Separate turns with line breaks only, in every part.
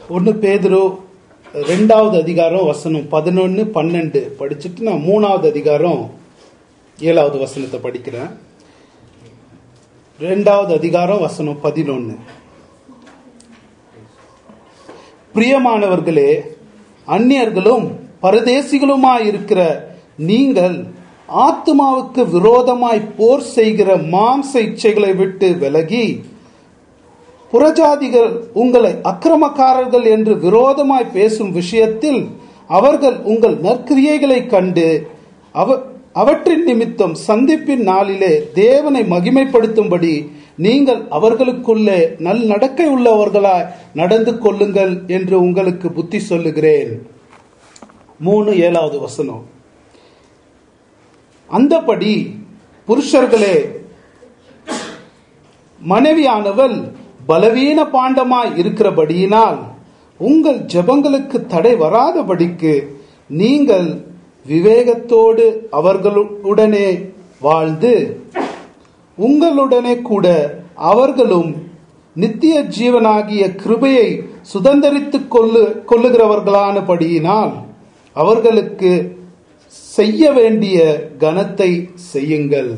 ஒன்று பேதுரு ரெண்டாவது அதிகாரம் வசனம் பதினொன்று பன்னெண்டு படிச்சுட்டு நான் மூணாவது அதிகாரம் ஏழாவது வசனத்தை படிக்கிறேன் ரெண்டாவது அதிகாரம் வசனம் பதினொன்று பிரியமானவர்களே அந்நியர்களும் பரதேசிகளுமாய் இருக்கிற நீங்கள் ஆத்மாவுக்கு விரோதமாய் போர் செய்கிற மாம்ச இச்சைகளை விட்டு விலகி புறஜாதிகள் உங்களை அக்கிரமக்காரர்கள் என்று விரோதமாய் பேசும் விஷயத்தில் அவர்கள் உங்கள் நற்கிரியைகளை கண்டு அவ அவற்றின் நிமித்தம் சந்திப்பின் நாளிலே தேவனை மகிமைப்படுத்தும்படி நீங்கள் அவர்களுக்குள்ளே நல் நடக்கை உள்ளவர்களாய் நடந்து கொள்ளுங்கள் என்று உங்களுக்கு புத்தி சொல்லுகிறேன் மூணு ஏழாவது வசனம் அந்தபடி புருஷர்களே மனைவியானவள் பலவீன பாண்டமாய் இருக்கிறபடியினால் உங்கள் ஜெபங்களுக்கு தடை வராதபடிக்கு நீங்கள் விவேகத்தோடு அவர்களுடனே வாழ்ந்து உங்களுடனே கூட அவர்களும் நித்திய ஜீவனாகிய கிருபையை சுதந்திரித்துக் கொள்ளு கொள்ளுகிறவர்களானபடியினால் அவர்களுக்கு செய்ய வேண்டிய கனத்தை செய்யுங்கள்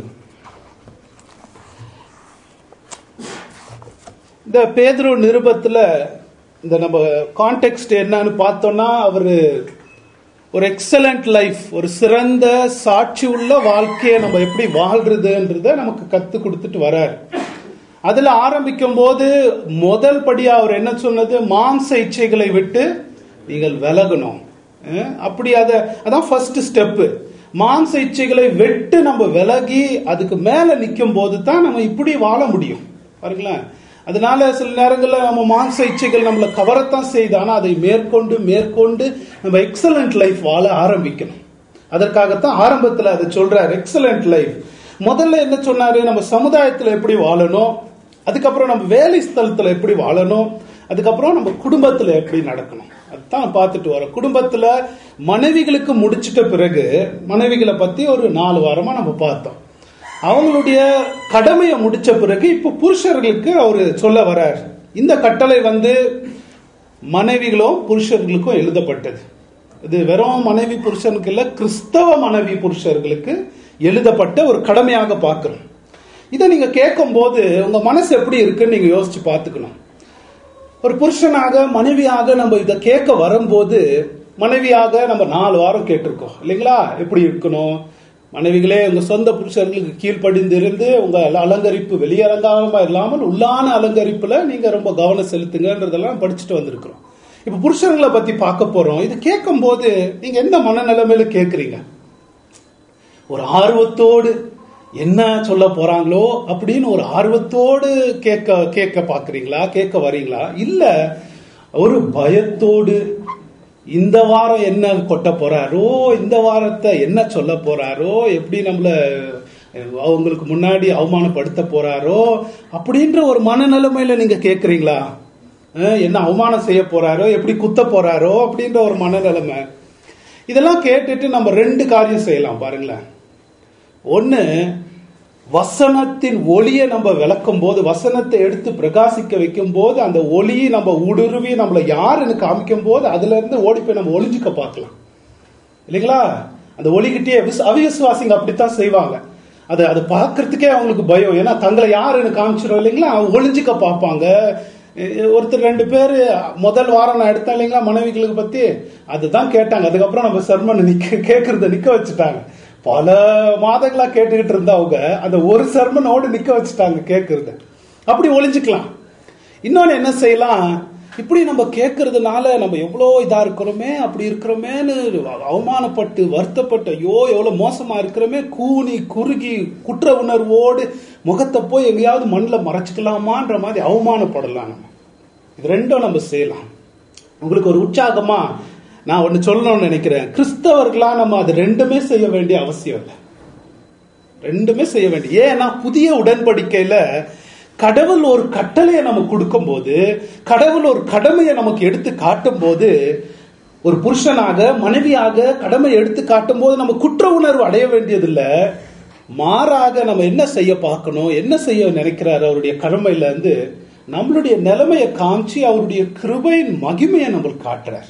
இந்த பேதுரு நிருபத்துல இந்த நம்ம கான்டெக்ட் என்னன்னு பார்த்தோம்னா அவரு ஒரு எக்ஸலண்ட் லைஃப் ஒரு சிறந்த சாட்சி உள்ள வாழ்க்கையை நம்ம எப்படி வாழ்றதுன்றத நமக்கு கத்து கொடுத்துட்டு வரார் அதுல ஆரம்பிக்கும் போது முதல் படியா அவர் என்ன சொன்னது மாம்ச இச்சைகளை விட்டு நீங்கள் விலகணும் அஹ் அப்படி அத அதான் ஃபர்ஸ்ட் ஸ்டெப்பு மாம்ச இச்சைகளை விட்டு நம்ம விலகி அதுக்கு மேல நிற்கும் போது தான் நம்ம இப்படி வாழ முடியும் பாருங்களேன் அதனால சில நேரங்களில் நம்ம மாம்ச இச்சைகள் நம்மளை கவரத்தான் செய்து ஆனால் அதை மேற்கொண்டு மேற்கொண்டு நம்ம எக்ஸலண்ட் லைஃப் வாழ ஆரம்பிக்கணும் அதற்காகத்தான் ஆரம்பத்தில் அதை சொல்றாரு எக்ஸலண்ட் லைஃப் முதல்ல என்ன சொன்னாரு நம்ம சமுதாயத்தில் எப்படி வாழணும் அதுக்கப்புறம் நம்ம வேலை ஸ்தலத்தில் எப்படி வாழணும் அதுக்கப்புறம் நம்ம குடும்பத்தில் எப்படி நடக்கணும் அதுதான் பார்த்துட்டு வரோம் குடும்பத்தில் மனைவிகளுக்கு முடிச்சிட்ட பிறகு மனைவிகளை பற்றி ஒரு நாலு வாரமாக நம்ம பார்த்தோம் அவங்களுடைய கடமையை முடிச்ச பிறகு இப்போ புருஷர்களுக்கு அவர் சொல்ல வரார் இந்த கட்டளை வந்து மனைவிகளும் புருஷர்களுக்கும் எழுதப்பட்டது இது வெறும் மனைவி புருஷனுக்கு இல்லை கிறிஸ்தவ மனைவி புருஷர்களுக்கு எழுதப்பட்ட ஒரு கடமையாக பார்க்கிறோம் இதை நீங்க கேட்கும் போது உங்க மனசு எப்படி இருக்குன்னு நீங்க யோசிச்சு பார்த்துக்கணும் ஒரு புருஷனாக மனைவியாக நம்ம இதை கேட்க வரும்போது மனைவியாக நம்ம நாலு வாரம் கேட்டிருக்கோம் இல்லைங்களா எப்படி இருக்கணும் மனைவிகளே உங்க சொந்த புருஷர்களுக்கு கீழ்ப்படிந்து இருந்து உங்க அலங்கரிப்பு வெளியரங்காம இல்லாமல் உள்ளான அலங்கரிப்புல நீங்க ரொம்ப கவனம் செலுத்துங்கன்றதெல்லாம் படிச்சுட்டு வந்திருக்கிறோம் இப்ப புருஷர்களை பத்தி பார்க்க போறோம் இது கேட்கும் போது நீங்க எந்த மனநிலைமையில கேட்குறீங்க ஒரு ஆர்வத்தோடு என்ன சொல்ல போறாங்களோ அப்படின்னு ஒரு ஆர்வத்தோடு கேட்க கேட்க பாக்குறீங்களா கேட்க வரீங்களா இல்ல ஒரு பயத்தோடு இந்த வாரம் என்ன கொட்ட போறாரோ இந்த வாரத்தை என்ன சொல்ல போறாரோ எப்படி நம்மள அவங்களுக்கு முன்னாடி அவமானப்படுத்த போறாரோ அப்படின்ற ஒரு மனநிலைமையில நீங்க கேக்குறீங்களா என்ன அவமானம் செய்ய போறாரோ எப்படி குத்த போறாரோ அப்படின்ற ஒரு மனநிலைமை இதெல்லாம் கேட்டுட்டு நம்ம ரெண்டு காரியம் செய்யலாம் பாருங்களேன் ஒன்னு வசனத்தின் ஒளியை நம்ம விளக்கும் போது வசனத்தை எடுத்து பிரகாசிக்க வைக்கும் போது அந்த ஒளியை நம்ம ஊடுருவி நம்மளை யாருன்னு காமிக்கும் போது அதுல இருந்து ஓடி போய் நம்ம ஒளிஞ்சுக்க பார்க்கலாம் இல்லைங்களா அந்த ஒளிகிட்டே அவிசுவாசிங்க அப்படித்தான் செய்வாங்க அது அது பார்க்கறதுக்கே அவங்களுக்கு பயம் ஏன்னா தங்களை யாருன்னு காமிச்சிடும் இல்லைங்களா ஒளிஞ்சுக்க பார்ப்பாங்க ஒருத்தர் ரெண்டு பேர் முதல் வாரம் நான் எடுத்தேன் இல்லைங்களா மனைவிகளுக்கு பத்தி அதுதான் கேட்டாங்க அதுக்கப்புறம் நம்ம சர்மன் நிக்க கேட்கறத நிக்க வச்சுட்டாங்க பல மாதங்களா கேட்டுக்கிட்டு இருந்தவங்க அந்த ஒரு சர்மனோடு நிக்க வச்சுட்டாங்க கேட்கறது அப்படி ஒளிஞ்சுக்கலாம் இன்னொன்னு என்ன செய்யலாம் இப்படி நம்ம கேட்கறதுனால நம்ம எவ்வளோ இதா இருக்கிறோமே அப்படி இருக்கிறோமேன்னு அவமானப்பட்டு வருத்தப்பட்டு ஐயோ எவ்வளவு மோசமா இருக்கிறோமே கூனி குறுகி குற்ற உணர்வோடு முகத்தை போய் எங்கேயாவது மண்ணில் மறைச்சிக்கலாமான்ற மாதிரி அவமானப்படலாம் நம்ம இது ரெண்டும் நம்ம செய்யலாம் உங்களுக்கு ஒரு உற்சாகமா நான் ஒன்னு சொல்லணும்னு நினைக்கிறேன் கிறிஸ்தவர்களா நம்ம அது ரெண்டுமே செய்ய வேண்டிய அவசியம் இல்லை ரெண்டுமே செய்ய வேண்டிய ஏன்னா புதிய உடன்படிக்கையில கடவுள் ஒரு கட்டளையை நமக்கு கொடுக்கும் போது கடவுள் ஒரு கடமையை நமக்கு எடுத்து காட்டும் போது ஒரு புருஷனாக மனைவியாக கடமை எடுத்து காட்டும் போது நம்ம குற்ற உணர்வு அடைய வேண்டியதில்லை மாறாக நம்ம என்ன செய்ய பார்க்கணும் என்ன செய்ய நினைக்கிறாரு அவருடைய கடமையில இருந்து நம்மளுடைய நிலைமையை காமிச்சு அவருடைய கிருபையின் மகிமையை நம்மளுக்கு காட்டுறார்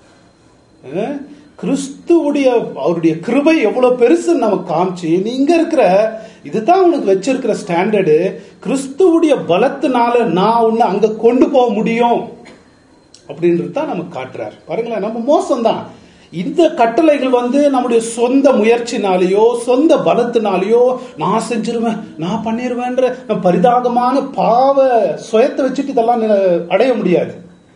அஹ், கிறிஸ்துவுடைய அவருடைய கிருபை எவ்வளவு பெருசுன்னு நமக்கு காமிச்சு நீங்க இருக்கிற இதுதான் உனக்கு வச்சிருக்கிற ஸ்டாண்டர்டு கிறிஸ்துவுடைய பலத்தினால நான் உன்னை அங்க கொண்டு போக முடியும் அப்படின்றது தான் நமக்கு காட்டுறார் பாருங்களேன் நம்ம மோசம்தான் இந்த கட்டளைகள் வந்து நம்முடைய சொந்த முயற்சினாலேயோ சொந்த பலத்தினாலேயோ நான் செஞ்சிருவேன் நான் பண்ணிடுவேன்ற நம்ம பரிதாகமான பாவ சுயத்தை வச்சுட்டு இதெல்லாம் நி- அடைய முடியாது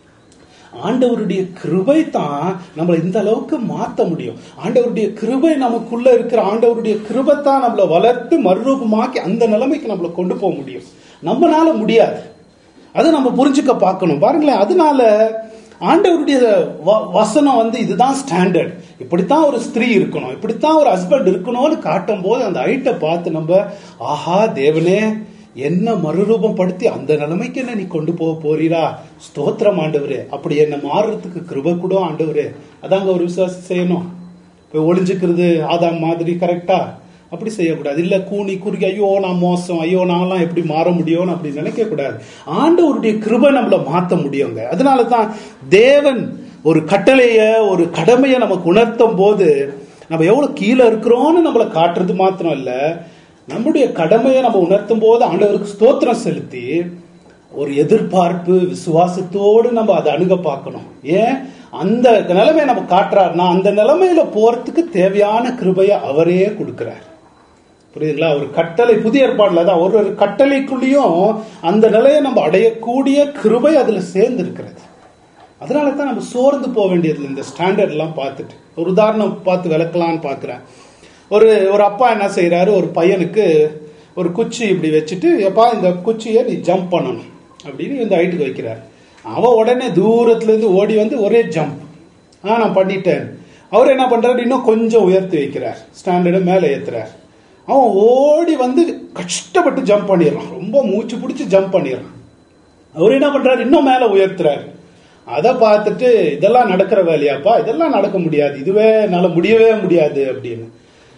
ஆண்டவருடைய கிருபை தான் நம்மளை இந்த அளவுக்கு மாத்த முடியும் ஆண்டவருடைய கிருபை நமக்குள்ள இருக்கிற ஆண்டவருடைய கிருபை தான் நம்மளை வளர்த்து மறுரூபமாக்கி அந்த நிலைமைக்கு நம்மளை கொண்டு போக முடியும் நம்மனால முடியாது அதை நம்ம புரிஞ்சுக்க பார்க்கணும் பாருங்களேன் அதனால ஆண்டவருடைய வ- வசனம் வந்து இதுதான் ஸ்டாண்டர்ட் இப்படித்தான் ஒரு ஸ்திரீ இருக்கணும் இப்படித்தான் ஒரு ஹஸ்பண்ட் இருக்கணும்னு காட்டும் போது அந்த ஐட்டை பார்த்து நம்ம ஆஹா தேவனே என்ன மறுரூபம் படுத்தி அந்த நிலைமைக்கு என்ன நீ கொண்டு போக போறீரா ஸ்தோத்திரம் ஆண்டவரே அப்படி என்ன மாறுறதுக்கு கிருபை கூட ஆண்டவரே அதாங்க ஒரு விசுவாசி செய்யணும் போய் ஒளிஞ்சுக்கிறது ஆதாம் மாதிரி கரெக்டா அப்படி செய்யக்கூடாது இல்ல கூனி குறுகி ஐயோ நான் மோசம் ஐயோ நான்லாம் எப்படி மாற முடியும்னு அப்படி நினைக்க கூடாது ஆண்டவருடைய கிருபை நம்மள மாத்த முடியுங்க அதனால தான் தேவன் ஒரு கட்டளைய ஒரு கடமையை நமக்கு உணர்த்தும் போது நம்ம எவ்வளவு கீழே இருக்கிறோம்னு நம்மளை காட்டுறது மாத்திரம் இல்ல நம்முடைய கடமையை நம்ம உணர்த்தும் போது ஆண்டவருக்கு ஸ்தோத்திரம் செலுத்தி ஒரு எதிர்பார்ப்பு விசுவாசத்தோடு நம்ம அதை அணுக பார்க்கணும் ஏன் அந்த நிலைமையை நம்ம காட்டுறாருன்னா அந்த நிலைமையில போறதுக்கு தேவையான கிருபையை அவரே கொடுக்கிறார் புரியுதுங்களா ஒரு கட்டளை புதிய ஏற்பாடுல தான் ஒரு ஒரு கட்டளைக்குள்ளேயும் அந்த நிலையை நம்ம அடையக்கூடிய கிருபை அதுல சேர்ந்து இருக்கிறது அதனால தான் நம்ம சோர்ந்து போக வேண்டியது இந்த ஸ்டாண்டர்ட் எல்லாம் பார்த்துட்டு ஒரு உதாரணம் பார்த்து விளக்கலாம்னு பார்க்குறேன் ஒரு ஒரு அப்பா என்ன செய்றாரு ஒரு பையனுக்கு ஒரு குச்சி இப்படி வச்சுட்டு எப்பா இந்த குச்சியை நீ ஜம்ப் பண்ணணும் அப்படின்னு இந்த ஹைட்டுக்கு வைக்கிறார் அவன் உடனே தூரத்துல இருந்து ஓடி வந்து ஒரே ஜம்ப் ஆ நான் பண்ணிட்டேன் அவர் என்ன பண்றாரு இன்னும் கொஞ்சம் உயர்த்தி வைக்கிறார் ஸ்டாண்டர்டை மேலே ஏத்துறார் அவன் ஓடி வந்து கஷ்டப்பட்டு ஜம்ப் பண்ணிடுறான் ரொம்ப மூச்சு பிடிச்சி ஜம்ப் பண்ணிடுறான் அவர் என்ன பண்றாரு இன்னும் மேல உயர்த்துறாரு அதை பார்த்துட்டு இதெல்லாம் நடக்கிற வேலையாப்பா இதெல்லாம் நடக்க முடியாது இதுவே என்னால முடியவே முடியாது அப்படின்னு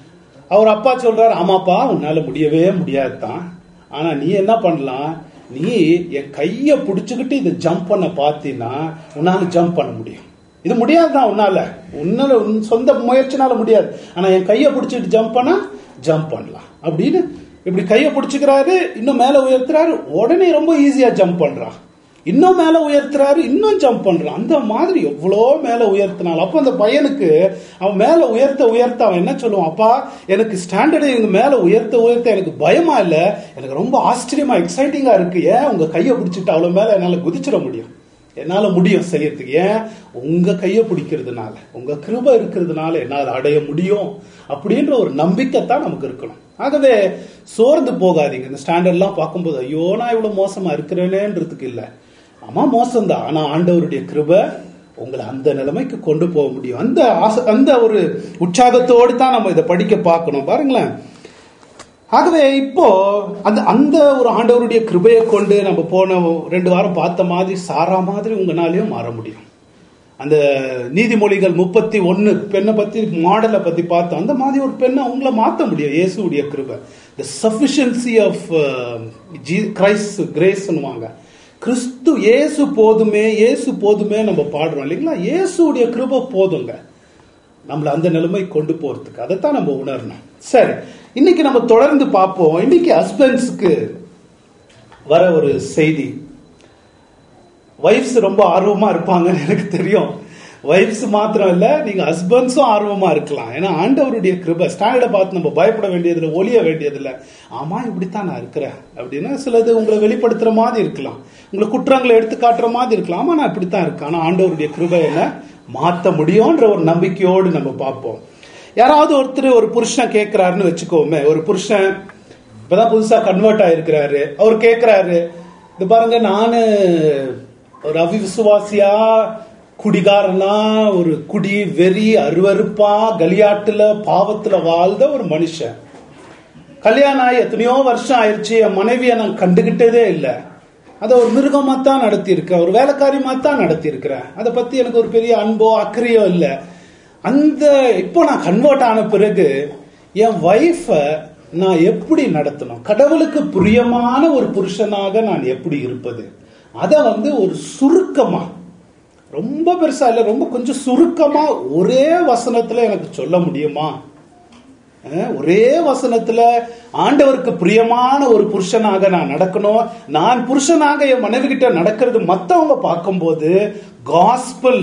அவர் அப்பா சொல்றாரு ஆமாப்பா உன்னால முடியவே முடியாதுதான் ஆனா நீ என்ன பண்ணலாம் நீ என் கைய புடிச்சுக்கிட்டு இதை ஜம்ப் பண்ண பார்த்தீன்னா உன்னால ஜம்ப் பண்ண முடியும் இது முடியாதுதான் உன்னால உன்னால உன் சொந்த முயற்சினால முடியாது ஆனா என் கைய பிடிச்சிட்டு ஜம்ப் பண்ணா ஜம்ப் பண்ணலாம் அப்படின்னு இப்படி கைய பிடிச்சுக்கிறாரு இன்னும் மேல உயர்த்துறாரு உடனே ரொம்ப ஈஸியா ஜம்ப் பண்றான் இன்னும் மேல உயர்த்துறாரு இன்னும் ஜம்ப் பண்றான் அந்த மாதிரி எவ்வளோ மேல உயர்த்தினாலும் அப்போ அந்த பையனுக்கு அவன் மேல உயர்த்த உயர்த்த அவன் என்ன சொல்லுவான் அப்பா எனக்கு ஸ்டாண்டர்டு எங்க மேல உயர்த்த உயர்த்த எனக்கு பயமா இல்ல எனக்கு ரொம்ப ஆச்சரியமா எக்ஸைட்டிங்கா இருக்கு ஏன் உங்க கையை பிடிச்சிட்டு அவ்வளவு மேல என்னால குதிச்சிட முடியும் என்னால முடியும் செய்யறதுக்கு ஏன் உங்க கையை பிடிக்கிறதுனால உங்க கிருபை இருக்கிறதுனால என்னால் அடைய முடியும் அப்படின்ற ஒரு நம்பிக்கை தான் நமக்கு இருக்கணும் ஆகவே சோர்ந்து போகாதீங்க இந்த ஸ்டாண்டர்ட்லாம் பார்க்கும்போது ஐயோ நான் இவ்வளவு மோசமா இருக்கிறேனேன்றதுக்கு இல்ல ஆமா மோசம்தான் ஆனா ஆண்டவருடைய கிருபை உங்களை அந்த நிலைமைக்கு கொண்டு போக முடியும் அந்த ஆசை அந்த ஒரு உற்சாகத்தோடு தான் நம்ம இதை படிக்க பார்க்கணும் பாருங்களேன் ஆகவே இப்போ அந்த அந்த ஒரு ஆண்டவருடைய கிருபையை கொண்டு நம்ம போன ரெண்டு வாரம் பார்த்த மாதிரி சாரா மாதிரி உங்களாலையும் மாற முடியும் அந்த நீதிமொழிகள் முப்பத்தி ஒன்னு பெண்ணை பத்தி மாடலை பத்தி பார்த்தோம் அந்த மாதிரி ஒரு பெண்ணை உங்களை மாத்த முடியும் இயேசுடைய கிருபை த சஃபிஷியன்சி ஆஃப் கிரைஸ்ட் கிரேஸ்னுவாங்க கிறிஸ்து இயேசு போதுமே இயேசு போதுமே நம்ம பாடுறோம் இல்லைங்களா இயேசுடைய கிருபை போதுங்க நம்மள அந்த நிலைமை கொண்டு போறதுக்கு அதைத்தான் நம்ம உணரணும் சரி இன்னைக்கு நம்ம தொடர்ந்து பார்ப்போம் இன்னைக்கு ஹஸ்பண்ட்ஸ்க்கு வர ஒரு செய்தி ஒய்ஃப்ஸ் ரொம்ப ஆர்வமா இருப்பாங்கன்னு எனக்கு தெரியும் ஒய்ஃப்ஸ் மாத்திரம் இல்ல நீங்க ஹஸ்பண்ட்ஸும் ஆர்வமா இருக்கலாம் ஏன்னா ஆண்டவருடைய கிருபை ஸ்டாண்டர்டை பார்த்து நம்ம பயப்பட வேண்டியதில்லை ஒளிய வேண்டியதில்லை ஆமா இப்படித்தான் நான் இருக்கிறேன் அப்படின்னா சிலது உங்களை வெளிப்படுத்துற மாதிரி இருக்கலாம் உங்களை குற்றங்களை எடுத்து காட்டுற மாதிரி இருக்கலாம் ஆமா நான் இப்படித்தான் இருக்கேன் ஆனா ஆண்டவருடைய கிருபை என்ன மாத்த முடியும்ன்ற ஒரு நம்பிக்கையோடு நம்ம பார்ப்போம் யாராவது ஒருத்தர் ஒரு புருஷன் கேட்கிறாருன்னு வச்சுக்கோமே ஒரு புருஷன் இப்பதான் புதுசா கன்வெர்ட் ஆயிருக்கிறாரு அவர் கேட்கிறாரு இது பாருங்க நானு ஒரு அவிசுவாசியா குடிகாரனா ஒரு குடி வெறி அருவருப்பா கலியாட்டுல பாவத்துல வாழ்ந்த ஒரு மனுஷன் கல்யாணம் ஆகி எத்தனையோ வருஷம் ஆயிடுச்சு என் மனைவியை நான் கண்டுகிட்டதே இல்லை அதை ஒரு மிருகமா தான் நடத்தி இருக்கேன் ஒரு வேலைக்காரியமா தான் நடத்தி இருக்கிறேன் அதை பத்தி எனக்கு ஒரு பெரிய அன்போ அக்கறையோ இல்லை அந்த இப்போ நான் கன்வெர்ட் ஆன பிறகு என் ஒய்ஃபை நான் எப்படி நடத்தணும் கடவுளுக்கு பிரியமான ஒரு புருஷனாக நான் எப்படி இருப்பது அதை வந்து ஒரு சுருக்கமா ரொம்ப பெருசா இல்ல ரொம்ப கொஞ்சம் சுருக்கமா ஒரே வசனத்துல எனக்கு சொல்ல முடியுமா அஹ், ஒரே வசனத்துல ஆண்டவருக்கு பிரியமான ஒரு புருஷனாக நான் நடக்கணும் நான் புருஷனாக என் மனைவி கிட்ட நடக்கிறது மத்தவங்க பார்க்கும்போது காஸ்பல்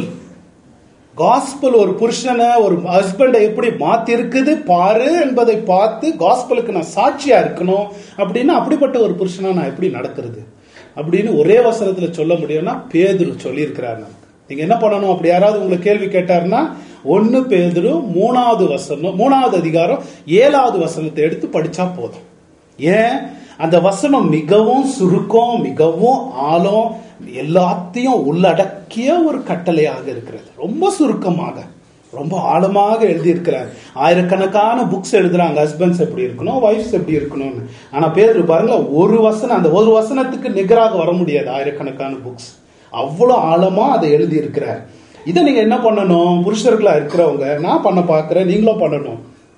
காஸ்பல் ஒரு புருஷனை ஒரு ஹஸ்பண்டை எப்படி மாத்தி இருக்குது பாரு என்பதை பார்த்து காஸ்பலுக்கு நான் சாட்சியா இருக்கணும் அப்படின்னா அப்படிப்பட்ட ஒரு புருஷனா நான் எப்படி நடக்கிறது அப்படின்னு ஒரே வசனத்துல சொல்ல முடியும்னா பேதுரு சொல்லியிருக்கிறார் நமக்கு நீங்க என்ன பண்ணணும் அப்படி யாராவது உங்களை கேள்வி கேட்டாருன்னா ஒன்னு பேதுரு மூணாவது வசனம் மூணாவது அதிகாரம் ஏழாவது வசனத்தை எடுத்து படிச்சா போதும் ஏன் அந்த வசனம் மிகவும் சுருக்கம் மிகவும் ஆழம் எல்லாத்தையும் உள்ளடக்கிய ஒரு கட்டளையாக இருக்கிறது ரொம்ப சுருக்கமாக ரொம்ப ஆழமாக எழுதியிருக்கிறார் ஆயிரக்கணக்கான புக்ஸ் எழுதுறாங்க ஹஸ்பண்ட்ஸ் எப்படி இருக்கணும் ஒய்ஃப்ஸ் எப்படி இருக்கணும்னு ஆனா பேர் பாருங்க ஒரு வசனம் அந்த ஒரு வசனத்துக்கு நிகராக வர முடியாது ஆயிரக்கணக்கான புக்ஸ் அவ்வளவு ஆழமா அதை எழுதி இருக்கிறார் இதை நீங்க என்ன பண்ணணும் புருஷர்களா இருக்கிறவங்க நான் பண்ண பாக்குறேன் நீங்களும் பண்ணணும்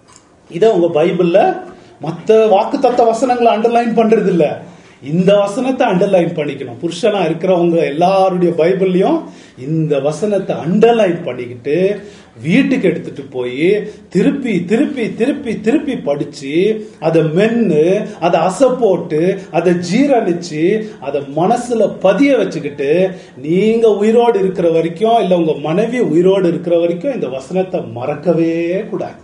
இதை உங்க பைபிள்ல மத்த வாக்கு தத்த வசனங்களை அண்டர்லைன் பண்றது இல்ல இந்த வசனத்தை அண்டர்லைன் பண்ணிக்கணும் புருஷனா இருக்கிறவங்க எல்லாருடைய பைபிள்லயும் இந்த வசனத்தை அண்டர்லைன் பண்ணிக்கிட்டு வீட்டுக்கு எடுத்துட்டு போய் திருப்பி திருப்பி திருப்பி திருப்பி படிச்சு அதை மென்னு அதை அசை போட்டு அதை ஜீரணிச்சு அதை மனசுல பதிய வச்சுக்கிட்டு நீங்க உயிரோடு இருக்கிற வரைக்கும் இல்ல உங்க மனைவி உயிரோடு இருக்கிற வரைக்கும் இந்த வசனத்தை மறக்கவே கூடாது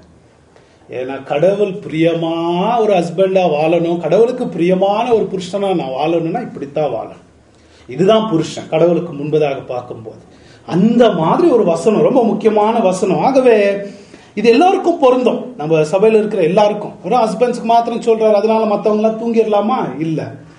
ஏன்னா கடவுள் பிரியமா ஒரு ஹஸ்பண்டா வாழணும் கடவுளுக்கு பிரியமான ஒரு புருஷனா நான் வாழணும்னா இப்படித்தான் வாழணும் இதுதான் புருஷன் கடவுளுக்கு முன்பதாக பார்க்கும்போது அந்த மாதிரி ஒரு வசனம் ரொம்ப முக்கியமான வசனம் ஆகவே இது எல்லாருக்கும் பொருந்தும் நம்ம சபையில இருக்கிற எல்லாருக்கும் வெறும் ஹஸ்பண்ட்ஸ்க்கு மாத்திரம் சொல்றாரு அதனால மத்தவங்க எல்லாம் தூங்கிடலாமா இல்ல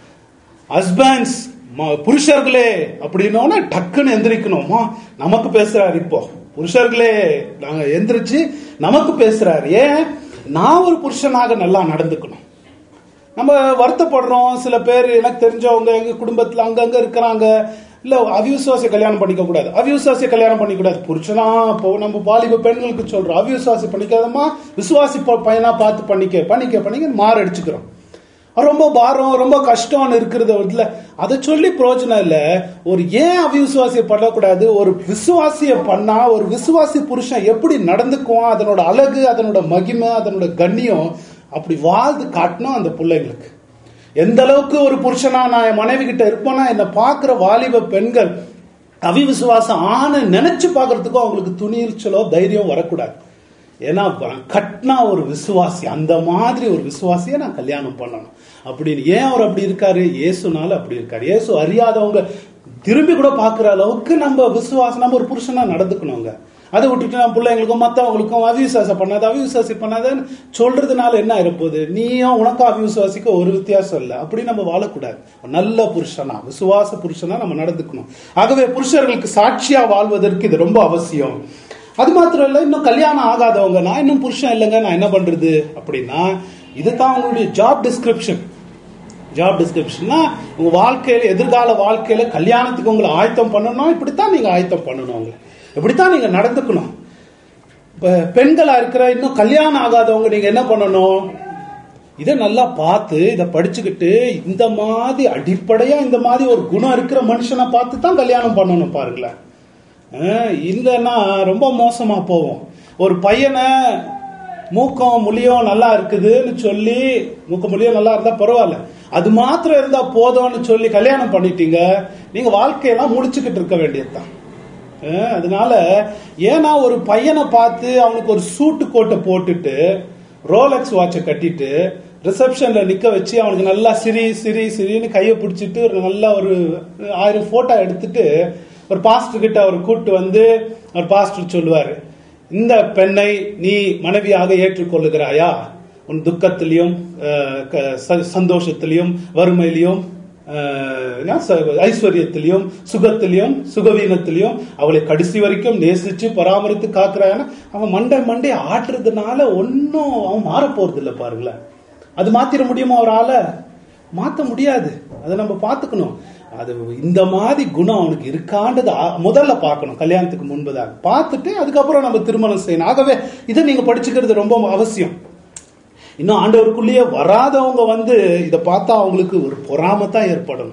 ஹஸ்பண்ட்ஸ் புருஷர்களே அப்படின்னோன்னா டக்குன்னு எந்திரிக்கணுமா நமக்கு பேசுறாரு இப்போ புருஷர்களே நாங்க எந்திரிச்சு நமக்கு பேசுறாரு ஏன் நான் ஒரு புருஷனாக நல்லா நடந்துக்கணும் நம்ம வருத்தப்படுறோம் சில பேர் எனக்கு தெரிஞ்சவங்க எங்க குடும்பத்துல அங்கங்க இருக்கிறாங்க இல்ல அவிசுவாசிய கல்யாணம் பண்ணிக்க கூடாது அவிசுவாசிய கல்யாணம் பண்ணிக்க கூடாது புருஷனா இப்போ நம்ம வாலிப பெண்களுக்கு சொல்றோம் அவிசுவாசி பண்ணிக்காதமா விசுவாசி ப- பையனா பார்த்து பண்ணிக்க பண்ணிக்க பண்ணிக்க மாற அடிச்சுக்கிறோம் அது ரொம்ப பாரம் ரொம்ப கஷ்டம்னு இருக்கிறது இல்ல அதை சொல்லி பிரயோஜனம் இல்ல ஒரு ஏன் அவிசுவாசியை பண்ணக்கூடாது ஒரு விசுவாசிய பண்ணா ஒரு விசுவாசி புருஷன் எப்படி நடந்துக்குவான் அதனோட அழகு அதனோட மகிமை அதனோட கண்ணியம் அப்படி வாழ்ந்து காட்டணும் அந்த பிள்ளைங்களுக்கு எந்த அளவுக்கு ஒரு புருஷனா நான் என் மனைவி கிட்ட இருப்பேன்னா என்னை பார்க்கிற வாலிப பெண்கள் அவிவிசுவாசம் ஆன நினைச்சு பார்க்கறதுக்கும் அவங்களுக்கு துணிச்சலோ தைரியம் வரக்கூடாது ஏன்னா வ- கட்னா ஒரு விசுவாசி அந்த மாதிரி ஒரு விசுவாசியை நான் கல்யாணம் பண்ணணும் அப்படின்னு ஏன் அவர் அப்படி இருக்காரு இயேசுனால அப்படி இருக்காரு இயேசு அறியாதவங்க திரும்பி கூட பார்க்குற அளவுக்கு நம்ம விசுவாசம் நம்ம ஒரு புருஷனா நடந்துக்கணுங்க அதை விட்டுட்டு நம்ம பிள்ளைங்களுக்கும் மற்றவங்களுக்கும் அவிசுவாசம் பண்ணாத அவிசுவாசி பண்ணாதன்னு சொல்றதுனால என்ன இருப்போகுது நீயும் உனக்கும் அவிசுவாசிக்க ஒரு வித்தியாசம் இல்லை அப்படி நம்ம வாழக்கூடாது ஒரு நல்ல புருஷனா விசுவாச புருஷனா நம்ம நடந்துக்கணும் ஆகவே புருஷர்களுக்கு சாட்சியா வாழ்வதற்கு இது ரொம்ப அவசியம் அது மாத்திரம் இல்ல இன்னும் கல்யாணம் ஆகாதவங்க நான் இன்னும் புருஷன் இல்லைங்க நான் என்ன பண்றது அப்படின்னா இதுதான் உங்களுடைய ஜாப் டிஸ்கிரிப்ஷன் ஜாப் டிஸ்கிரிப்ஷன்னா உங்க வாழ்க்கையில எதிர்கால வாழ்க்கையில கல்யாணத்துக்கு உங்களை ஆயத்தம் பண்ணணும் இப்படித்தான் நீங்க ஆயத்தம் பண்ணணும் உங்களை இப்படித்தான் நீங்க நடந்துக்கணும் இப்ப பெண்களா இருக்கிற இன்னும் கல்யாணம் ஆகாதவங்க நீங்க என்ன பண்ணணும் இதை நல்லா பார்த்து இதை படிச்சுக்கிட்டு இந்த மாதிரி அடிப்படையா இந்த மாதிரி ஒரு குணம் இருக்கிற மனுஷனை பார்த்து தான் கல்யாணம் பண்ணணும் பாருங்களேன் அஹ் இல்லைன்னா ரொம்ப மோசமா போவோம் ஒரு பையனை மூக்கம் முழியும் நல்லா இருக்குதுன்னு சொல்லி மூக்க முழியும் நல்லா இருந்தா பரவாயில்ல அது மாத்திரம் இருந்தா போதும்னு சொல்லி கல்யாணம் பண்ணிட்டீங்க நீங்க வாழ்க்கையெல்லாம் முடிச்சுக்கிட்டு இருக்க வேண்டியதுதான் அஹ் அதனால ஏன்னா ஒரு பையனை பார்த்து அவனுக்கு ஒரு சூட்டு கோட்டை போட்டுட்டு ரோலெக்ஸ் வாட்சை கட்டிட்டு ரிசப்ஷன்ல நிக்க வச்சு அவனுக்கு நல்லா சிரி சிரி சிரின்னு கையை பிடிச்சிட்டு ஒரு நல்ல ஒரு ஆயிரம் போட்டோ எடுத்துட்டு ஒரு பாஸ்டர் கிட்ட அவர் கூட்டு வந்து ஒரு பாஸ்டர் சொல்லுவாரு இந்த பெண்ணை நீ மனைவியாக ஏற்றுக்கொள்ளுகிறாயா உன் துக்கத்திலையும் அஹ், க- ச- சந்தோஷத்திலையும் வறுமையிலையும் அஹ், என்ன ச- ஐஸ்வர்யத்திலையும் சுகத்திலையும் சுகவீனத்திலையும் அவளை கடைசி வரைக்கும் நேசிச்சு பராமரித்து காக்குறான்னா அவன் மண்டை மண்டை ஆட்டுறதுனால ஒன்னும் அவன் மாற போறது இல்ல பாருங்களேன் அது மாத்திர முடியுமா ஒரு ஆளை மாத்த முடியாது அதை நம்ம பார்த்துக்கணும் அது இந்த மாதிரி குணம் அவனுக்கு இருக்கான்றது ஆ- முதல்ல பார்க்கணும் கல்யாணத்துக்கு முன்பதாக பார்த்துட்டு அதுக்கப்புறம் நம்ம திருமணம் செய்யணும் ஆகவே இதை நீங்க படிச்சுக்கிறது ரொம்ப அவசியம் இன்னும் ஆண்டவருக்குள்ளேயே வராதவங்க வந்து இதை பார்த்தா அவங்களுக்கு ஒரு பொறாமை தான் ஏற்படணும்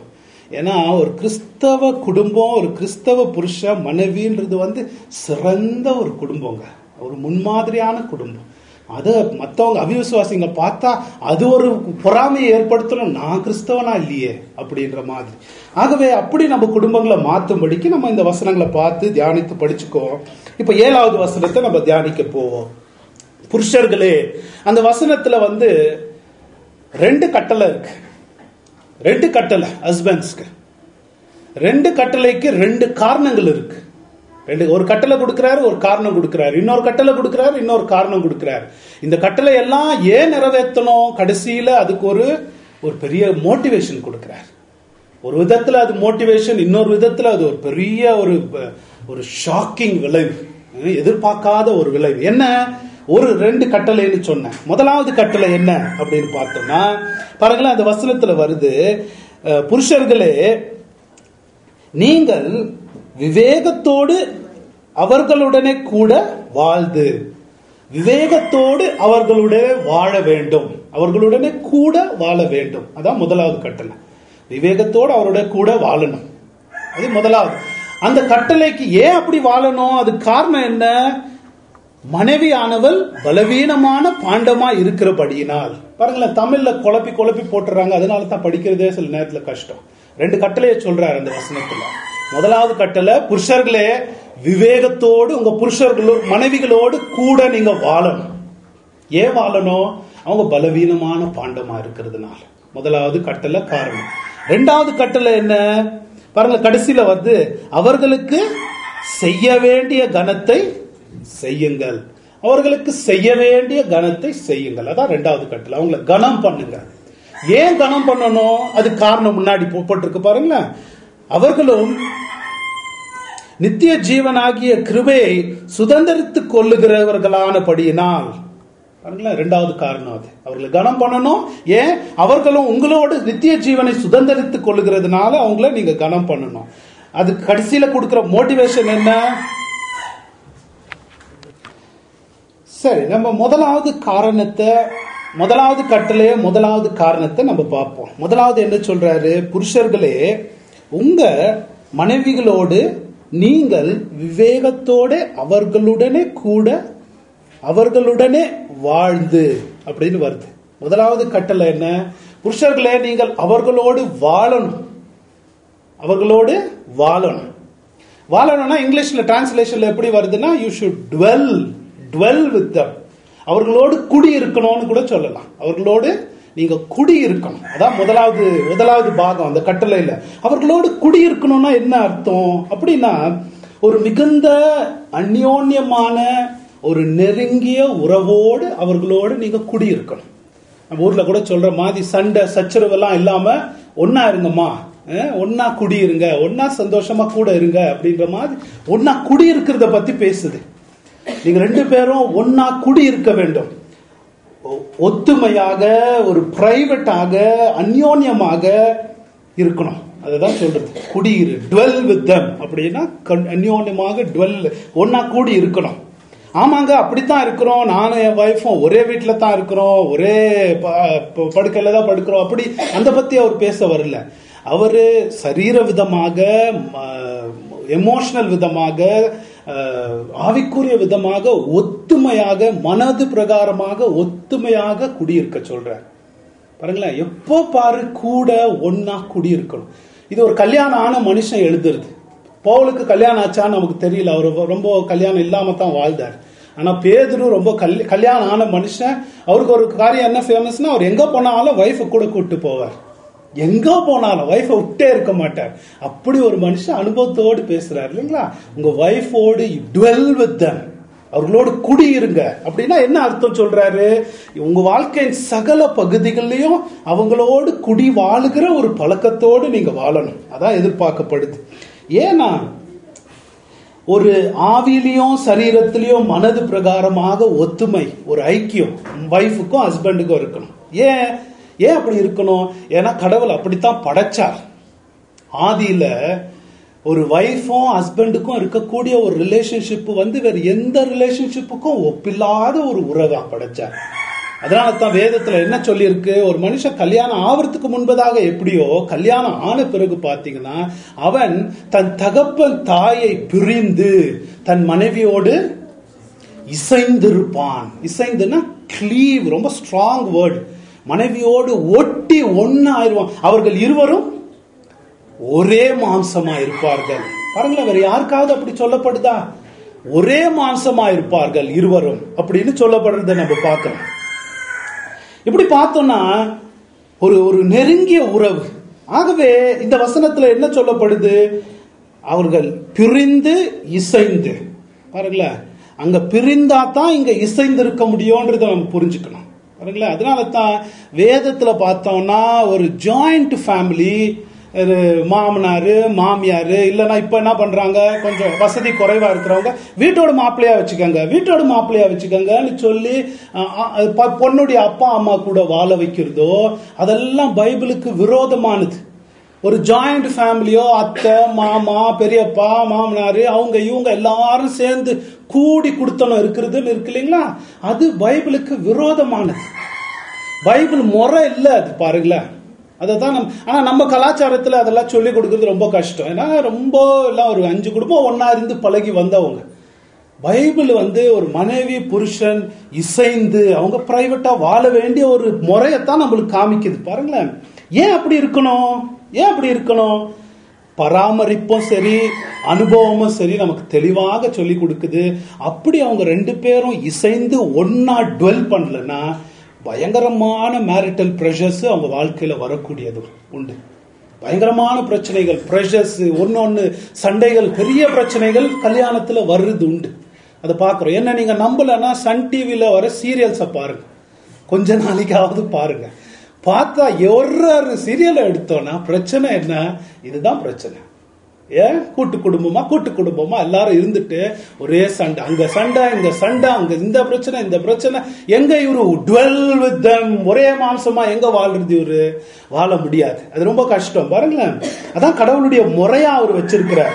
ஏன்னா ஒரு கிறிஸ்தவ குடும்பம் ஒரு கிறிஸ்தவ புருஷ மனைவின்றது வந்து சிறந்த ஒரு குடும்பங்க ஒரு முன்மாதிரியான குடும்பம் அது மற்றவங்க அவிசுவாசிங்க பார்த்தா அது ஒரு பொறாமையை ஏற்படுத்தணும் நான் கிறிஸ்தவனா இல்லையே அப்படின்ற மாதிரி ஆகவே அப்படி நம்ம குடும்பங்களை மாற்றும்படிக்கு நம்ம இந்த வசனங்களை பார்த்து தியானித்து படிச்சுக்கோ இப்போ ஏழாவது வசனத்தை நம்ம தியானிக்க போவோம் புருஷர்களே அந்த வசனத்துல வந்து ரெண்டு கட்டளை இருக்கு ரெண்டு கட்டளை ஹஸ்பண்ட்ஸ்க்கு ரெண்டு கட்டளைக்கு ரெண்டு காரணங்கள் இருக்கு ரெண்டு ஒரு கட்டளை கொடுக்கிறாரு ஒரு காரணம் கொடுக்கிறாரு இன்னொரு கட்டளை கொடுக்கிறாரு இன்னொரு காரணம் கொடுக்கிறாரு இந்த கட்டளை எல்லாம் ஏன் நிறைவேற்றணும் கடைசியில அதுக்கு ஒரு ஒரு பெரிய மோட்டிவேஷன் கொடுக்கிறார் ஒரு விதத்துல அது மோட்டிவேஷன் இன்னொரு விதத்துல அது ஒரு பெரிய ஒரு ஒரு ஷாக்கிங் விளைவு எதிர்பார்க்காத ஒரு விளைவு என்ன ஒரு ரெண்டு கட்டளைன்னு சொன்னேன் முதலாவது கட்டளை என்ன அப்படின்னு பார்த்தோம்னா பாருங்களேன் அந்த வசனத்துல வருது அஹ், புருஷர்களே நீங்கள் விவேகத்தோடு அவர்களுடனே கூட வாழ்ந்து விவேகத்தோடு அவர்களுடைய வாழ வேண்டும் அவர்களுடனே கூட வாழ வேண்டும் அதான் முதலாவது கட்டளை விவேகத்தோடு அவருடைய கூட வாழணும் அது முதலாவது அந்த கட்டளைக்கு ஏன் அப்படி வாழணும் அது காரணம் என்ன மனைவியானவள் பலவீனமான பாண்டமா இருக்கிறபடியினால் பாருங்களேன் தமிழ்ல குழப்பி குழப்பி போட்டுறாங்க அதனால தான் படிக்கிறதே சில நேரத்துல கஷ்டம் ரெண்டு கட்டளையை சொல்றாரு அந்த வசனத்துல முதலாவது கட்டளை புருஷர்களே விவேகத்தோடு உங்க புருஷர்களோ மனைவிகளோடு கூட நீங்க வாழணும் ஏன் வாழணும் அவங்க பலவீனமான பாண்டமா இருக்கிறதுனால முதலாவது கட்டளை காரணம் ரெண்டாவது கட்டளை என்ன பாருங்க கடைசியில வந்து அவர்களுக்கு செய்ய வேண்டிய கனத்தை செய்யுங்கள் அவர்களுக்கு செய்ய வேண்டிய கனத்தை செய்யுங்கள் அதான் ரெண்டாவது கட்டளை அவங்கள கனம் பண்ணுங்க ஏன் கனம் பண்ணணும் அது காரணம் முன்னாடி போ- போட்டிருக்கு பாருங்களேன் அவர்களும் நித்திய ஜீவனாகிய கிருபையை சுதந்திரித்துக் கொள்ளுகிறவர்களானபடியினால் பாருங்களேன் ரெண்டாவது காரணம் அது அவர்களை கனம் பண்ணணும் ஏன் அவர்களும் உங்களோடு நித்திய ஜீவனை சுதந்திரித்துக் கொள்ளுகிறதுனால அவங்கள நீங்க கனம் பண்ணணும் அது கடைசியில கொடுக்கிற மோட்டிவேஷன் என்ன சரி நம்ம முதலாவது காரணத்தை முதலாவது கட்டளைய முதலாவது காரணத்தை நம்ம பார்ப்போம் முதலாவது என்ன சொல்றாரு புருஷர்களே உங்க மனைவிகளோடு நீங்கள் விவேகத்தோட அவர்களுடனே கூட அவர்களுடனே வாழ்ந்து அப்படின்னு வருது முதலாவது கட்டளை என்ன புருஷர்களே நீங்கள் அவர்களோடு வாழணும் அவர்களோடு வாழணும் வாழணும்னா இங்கிலீஷ்ல டிரான்ஸ்லேஷன்ல எப்படி வருதுன்னா you should dwell dwell with them அவர்களோடு குடி இருக்கணும்னு கூட சொல்லலாம் அவர்களோடு நீங்க குடி இருக்கணும் அதான் முதலாவது முதலாவது பாகம் அந்த கட்டளையில அவர்களோடு குடி இருக்கணும்னா என்ன அர்த்தம் அப்படின்னா ஒரு மிகுந்த அந்யோன்யமான ஒரு நெருங்கிய உறவோடு அவர்களோடு நீங்க குடி இருக்கணும் நம்ம ஊர்ல கூட சொல்ற மாதிரி சண்டை சச்சரவெல்லாம் இல்லாம ஒன்னா இருங்கம்மா அஹ், ஒன்னா குடி இருங்க ஒன்னா சந்தோஷமா கூட இருங்க அப்படின்ற மாதிரி ஒன்னா குடி இருக்கிறத பத்தி பேசுது நீங்க ரெண்டு பேரும் ஒன்னா குடி இருக்க வேண்டும் ஒ- ஒத்துமையாக ஒரு பிரைவேட்டாக அந்யோன்யமாக இருக்கணும் அதுதான் சொல்றது குடியிரு டுவெல் வித் தம் அப்படின்னா கண்- அந்யோன்யமாக டுவெல் ஒன்னா கூடி இருக்கணும் ஆமாங்க அப்படித்தான் இருக்கிறோம் நானும் என் ஒய்ஃபும் ஒரே வீட்டில தான் இருக்கிறோம் ஒரே ப- ப- படுக்கையில தான் படுக்கிறோம் அப்படி அந்த பத்தி அவர் பேச வரல அவரு சரீர விதமாக எமோஷனல் விதமாக அஹ், ஆவிக்குரிய விதமாக ஒத்துமையாக மனது பிரகாரமாக ஒத்துமையாக குடியிருக்க சொல்றார் பாருங்களேன் எப்போ பாரு கூட ஒன்னா குடியிருக்கணும் இது ஒரு கல்யாணம் ஆன மனுஷன் எழுதுறது பவுலுக்கு கல்யாணம் ஆச்சான்னு நமக்கு தெரியல அவர் ரொம்ப கல்யாணம் இல்லாம தான் வாழ்ந்தார் ஆனா பேதுரு ரொம்ப கல் கல்யாணம் ஆன மனுஷன் அவருக்கு ஒரு காரியம் என்ன ஃபேமஸ்னா அவர் எங்க போனாலும் ஒய்ஃபை கூட கூட்டு போவார் எங்க போனாலும் ஒய்ஃபை விட்டே இருக்க மாட்டார் அப்படி ஒரு மனுஷன் அனுபவத்தோடு பேசுறாரு இல்லைங்களா உங்க ஒய்ஃபோடு டுவெல் வித் தம் அவர்களோடு குடியிருங்க அப்படின்னா என்ன அர்த்தம் சொல்றாரு உங்க வாழ்க்கையின் சகல பகுதிகளிலையும் அவங்களோடு குடி வாழுகிற ஒரு பழக்கத்தோடு நீங்க வாழணும் அதான் எதிர்பார்க்கப்படுது ஏன்னா ஒரு ஆவியிலையும் சரீரத்திலையும் மனது பிரகாரமாக ஒத்துமை ஒரு ஐக்கியம் ஒய்ஃபுக்கும் ஹஸ்பண்டுக்கும் இருக்கணும் ஏன் ஏன் அப்படி இருக்கணும் ஏன்னா கடவுள் அப்படித்தான் படைச்சார் ஆதியில ஒரு ஒய்ஃபும் ஹஸ்பண்டுக்கும் இருக்கக்கூடிய ஒரு ரிலேஷன்ஷிப் வந்து வேற எந்த ரிலேஷன்ஷிப்புக்கும் ஒப்பில்லாத ஒரு உறவா படைச்சார் அதனால தான் வேதத்துல என்ன சொல்லியிருக்கு ஒரு மனுஷன் கல்யாணம் ஆவறதுக்கு முன்பதாக எப்படியோ கல்யாணம் ஆன பிறகு பாத்தீங்கன்னா அவன் தன் தகப்பன் தாயை பிரிந்து தன் மனைவியோடு இசைந்திருப்பான் இசைந்துன்னா கிளீவ் ரொம்ப ஸ்ட்ராங் வேர்டு மனைவியோடு ஒட்டி ஒன்னு ஆயிடுவான் அவர்கள் இருவரும் ஒரே மாம்சமா இருப்பார்கள் பாருங்களேன் வேற யாருக்காவது அப்படி சொல்லப்படுதா ஒரே மாம்சமா இருப்பார்கள் இருவரும் அப்படின்னு சொல்லப்படுறத நம்ம பார்க்கிறோம் இப்படி பார்த்தோம்னா ஒரு ஒரு நெருங்கிய உறவு ஆகவே இந்த வசனத்துல என்ன சொல்லப்படுது அவர்கள் பிரிந்து இசைந்து பாருங்களேன் அங்க பிரிந்தா தான் இங்க இசைந்து இருக்க முடியும்ன்றத நம்ம புரிஞ்சுக்கணும் பாருங்களேன் அதனால தான் வேதத்துல பார்த்தோம்னா ஒரு ஜாயிண்ட் ஃபேமிலி ஒரு மாமனார் மாமியார் இல்லைன்னா இப்போ என்ன பண்ணுறாங்க கொஞ்சம் வசதி குறைவாக இருக்கிறவங்க வீட்டோட மாப்பிள்ளையா வச்சுக்கோங்க வீட்டோட மாப்பிள்ளையா வச்சுக்கோங்கன்னு சொல்லி அஹ், அஹ், ப- பொண்ணுடைய அப்பா அம்மா கூட வாழ வைக்கிறதோ அதெல்லாம் பைபிளுக்கு விரோதமானது ஒரு ஜாயிண்ட் ஃபேமிலியோ அத்தை மாமா பெரியப்பா மாமனார் அவங்க இவங்க எல்லாரும் சேர்ந்து கூடி கொடுத்தனம் இருக்கிறதுன்னு இருக்கு இல்லைங்களா அது பைபிளுக்கு விரோதமானது பைபிள் முறை இல்லை அது பாருங்களேன் அதை தான் நம் ஆனால் நம்ம கலாச்சாரத்தில் அதெல்லாம் சொல்லி கொடுக்கறது ரொம்ப கஷ்டம் ஏன்னா ரொம்ப எல்லாம் ஒரு அஞ்சு குடும்பம் ஒன்றா இருந்து பழகி வந்தவங்க பைபிள் வந்து ஒரு மனைவி புருஷன் இசைந்து அவங்க பிரைவேட்டா வாழ வேண்டிய ஒரு முறையத்தான் நம்மளுக்கு காமிக்குது பாருங்களேன் ஏன் அப்படி இருக்கணும் ஏன் அப்படி இருக்கணும் பராமரிப்பும் சரி அனுபவமும் சரி நமக்கு தெளிவாக சொல்லி கொடுக்குது அப்படி அவங்க ரெண்டு பேரும் இசைந்து ஒன்னா டுவெல் பண்ணலன்னா பயங்கரமான மேரிட்டல் ப்ரெஷர்ஸ் அவங்க வாழ்க்கையில வரக்கூடியது உண்டு பயங்கரமான பிரச்சனைகள் ப்ரெஷர்ஸ் ஒன்னொன்னு சண்டைகள் பெரிய பிரச்சனைகள் கல்யாணத்துல வருது உண்டு அதை பார்க்குறோம் என்ன நீங்க நம்பலன்னா சன் டிவில வர சீரியல்ஸை பாருங்க கொஞ்ச நாளைக்காவது பாருங்க பார்த்தா ஒரு சீரியலை எடுத்தோம்னா பிரச்சனை என்ன இதுதான் பிரச்சனை ஏன் கூட்டு குடும்பமா கூட்டு குடும்பமா எல்லாரும் இருந்துட்டு ஒரே சண்டை அங்க சண்டை இங்க சண்டை அங்க இந்த பிரச்சனை இந்த பிரச்சனை எங்க இவரு டுவெல் வித் தம் ஒரே மாம்சமா எங்க வாழ்றது இவரு வாழ முடியாது அது ரொம்ப கஷ்டம் பாருங்களேன் அதான் கடவுளுடைய முறையா அவர் வச்சிருக்கிறார்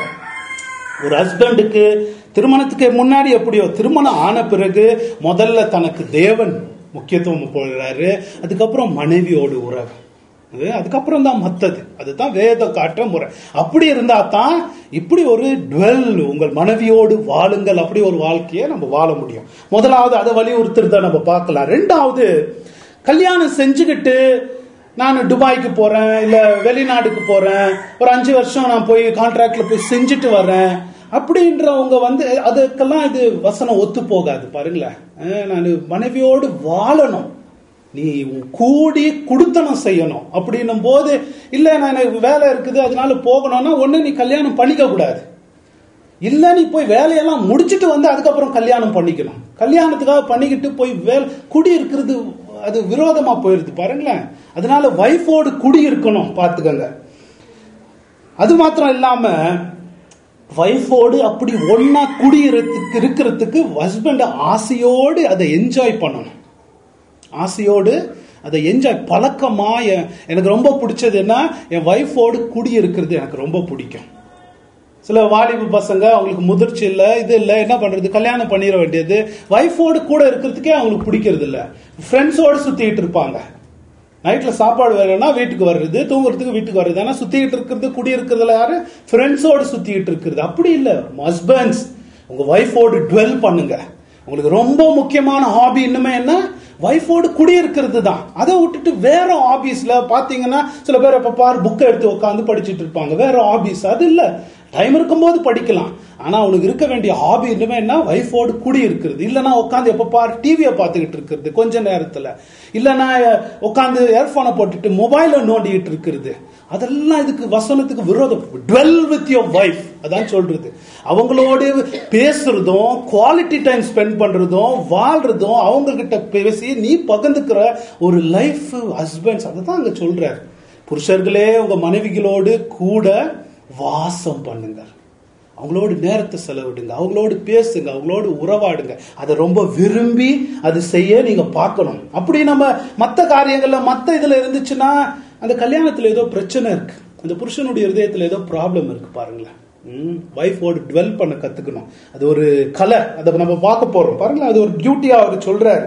ஒரு ஹஸ்பண்டுக்கு திருமணத்துக்கு முன்னாடி எப்படியோ திருமணம் ஆன பிறகு முதல்ல தனக்கு தேவன் முக்கியத்துவம் போடுறாரு அதுக்கப்புறம் மனைவியோடு உறவு அது அதுக்கப்புறம் தான் மத்தது அதுதான் வேத காட்டுற முறை அப்படி இருந்தா தான் இப்படி ஒரு டுவெல் உங்கள் மனைவியோடு வாழுங்கள் அப்படி ஒரு வாழ்க்கையை நம்ம வாழ முடியும் முதலாவது அதை வலியுறுத்துறத நம்ம பார்க்கலாம் ரெண்டாவது கல்யாணம் செஞ்சுக்கிட்டு நான் துபாய்க்கு போறேன் இல்ல வெளிநாடுக்கு போறேன் ஒரு அஞ்சு வருஷம் நான் போய் கான்ட்ராக்ட்ல போய் செஞ்சுட்டு வரேன் அப்படின்றவங்க வந்து அதுக்கெல்லாம் இது வசனம் ஒத்து போகாது பாருங்களேன் அஹ் நான் மனைவியோடு வாழணும் நீ கூடி குடுத்தனம் செய்யணும் அப்படின்னும் போது இல்ல நான் எனக்கு வேலை இருக்குது அதனால போகணும்னா ஒண்ணு நீ கல்யாணம் பண்ணிக்க கூடாது இல்ல நீ போய் வேலையெல்லாம் முடிச்சிட்டு வந்து அதுக்கப்புறம் கல்யாணம் பண்ணிக்கணும் கல்யாணத்துக்காக பண்ணிக்கிட்டு போய் வேலை குடி இருக்கிறது அது விரோதமா போயிருது பாருங்களேன் அதனால வைஃபோடு குடி இருக்கணும் பாத்துக்கங்க அது மாத்திரம் இல்லாம வைஃபோடு அப்படி ஒன்னா குடியிருத்துக்கு இருக்கிறதுக்கு ஹஸ்பண்ட் ஆசையோடு அதை என்ஜாய் பண்ணணும் ஆசையோடு அதை என்ஜாய் பழக்கமா என்- எனக்கு ரொம்ப பிடிச்சது என்ன என் வைஃபோடு குடி இருக்கிறது எனக்கு ரொம்ப பிடிக்கும் சில வாலிப பசங்க அவங்களுக்கு முதிர்ச்சி இல்லை இது இல்லை என்ன பண்றது கல்யாணம் பண்ணிட வேண்டியது வைஃபோடு கூட இருக்கிறதுக்கே அவங்களுக்கு பிடிக்கிறது இல்லை ஃப்ரெண்ட்ஸோடு சுத்திட்டு இருப்பாங்க நைட்ல சாப்பாடு வேணும்னா வீட்டுக்கு வர்றது தூங்குறதுக்கு வீட்டுக்கு வர்றது ஆனா சுத்திட்டு இருக்கிறது குடி இருக்கிறதுல யாரு ஃப்ரெண்ட்ஸோடு சுத்திட்டு இருக்கிறது அப்படி இல்ல ஹஸ்பண்ட்ஸ் உங்க வைஃபோடு டுவெல் பண்ணுங்க உங்களுக்கு ரொம்ப முக்கியமான ஹாபி இன்னுமே என்ன வைஃபோடு குடியிருக்கிறது தான் அதை விட்டுட்டு வேற ஹாபீஸ்ல பாத்தீங்கன்னா சில பேர் எப்ப பார் புக்கை எடுத்து உட்காந்து படிச்சிட்டு இருப்பாங்க வேற ஹாபீஸ் அது இல்ல டைம் இருக்கும்போது படிக்கலாம் ஆனா அவனுக்கு இருக்க வேண்டிய ஹாபி இன்னுமே என்ன வைஃபோடு குடி இருக்கிறது இல்லைன்னா உட்காந்து எப்ப பார் டிவியை பார்த்துக்கிட்டு இருக்கிறது கொஞ்ச நேரத்துல இல்லைன்னா உட்காந்து இயர்போனை போட்டுட்டு மொபைலை நோண்டிக்கிட்டு இருக்கிறது அதெல்லாம் இதுக்கு வசனத்துக்கு விரோதம் டுவெல் வித் யோர் வைஃப் அதான் சொல்றது அவங்களோட பேசுறதும் குவாலிட்டி டைம் ஸ்பெண்ட் பண்றதும் வாழ்றதும் அவங்க கிட்ட பேசி நீ பகிர்ந்துக்கிற ஒரு லைஃப் ஹஸ்பண்ட்ஸ் அதை தான் அங்க சொல்றாரு புருஷர்களே உங்க மனைவிகளோடு கூட வாசம் பண்ணுங்க அவங்களோடு நேரத்தை செலவிடுங்க அவங்களோடு பேசுங்க அவங்களோடு உறவாடுங்க அதை ரொம்ப விரும்பி அது செய்ய நீங்க பார்க்கணும் அப்படி நம்ம மற்ற காரியங்கள்ல மற்ற இதுல இருந்துச்சுன்னா அந்த கல்யாணத்துல ஏதோ பிரச்சனை இருக்கு அந்த புருஷனுடைய இதயத்துல ஏதோ ப்ராப்ளம் இருக்கு பாருங்களேன் வைஃபோடு டுவெல் பண்ண கத்துக்கணும் அது ஒரு கலை அதை நம்ம பார்க்க போறோம் பாருங்களேன் அது ஒரு டியூட்டியா அவர் சொல்றாரு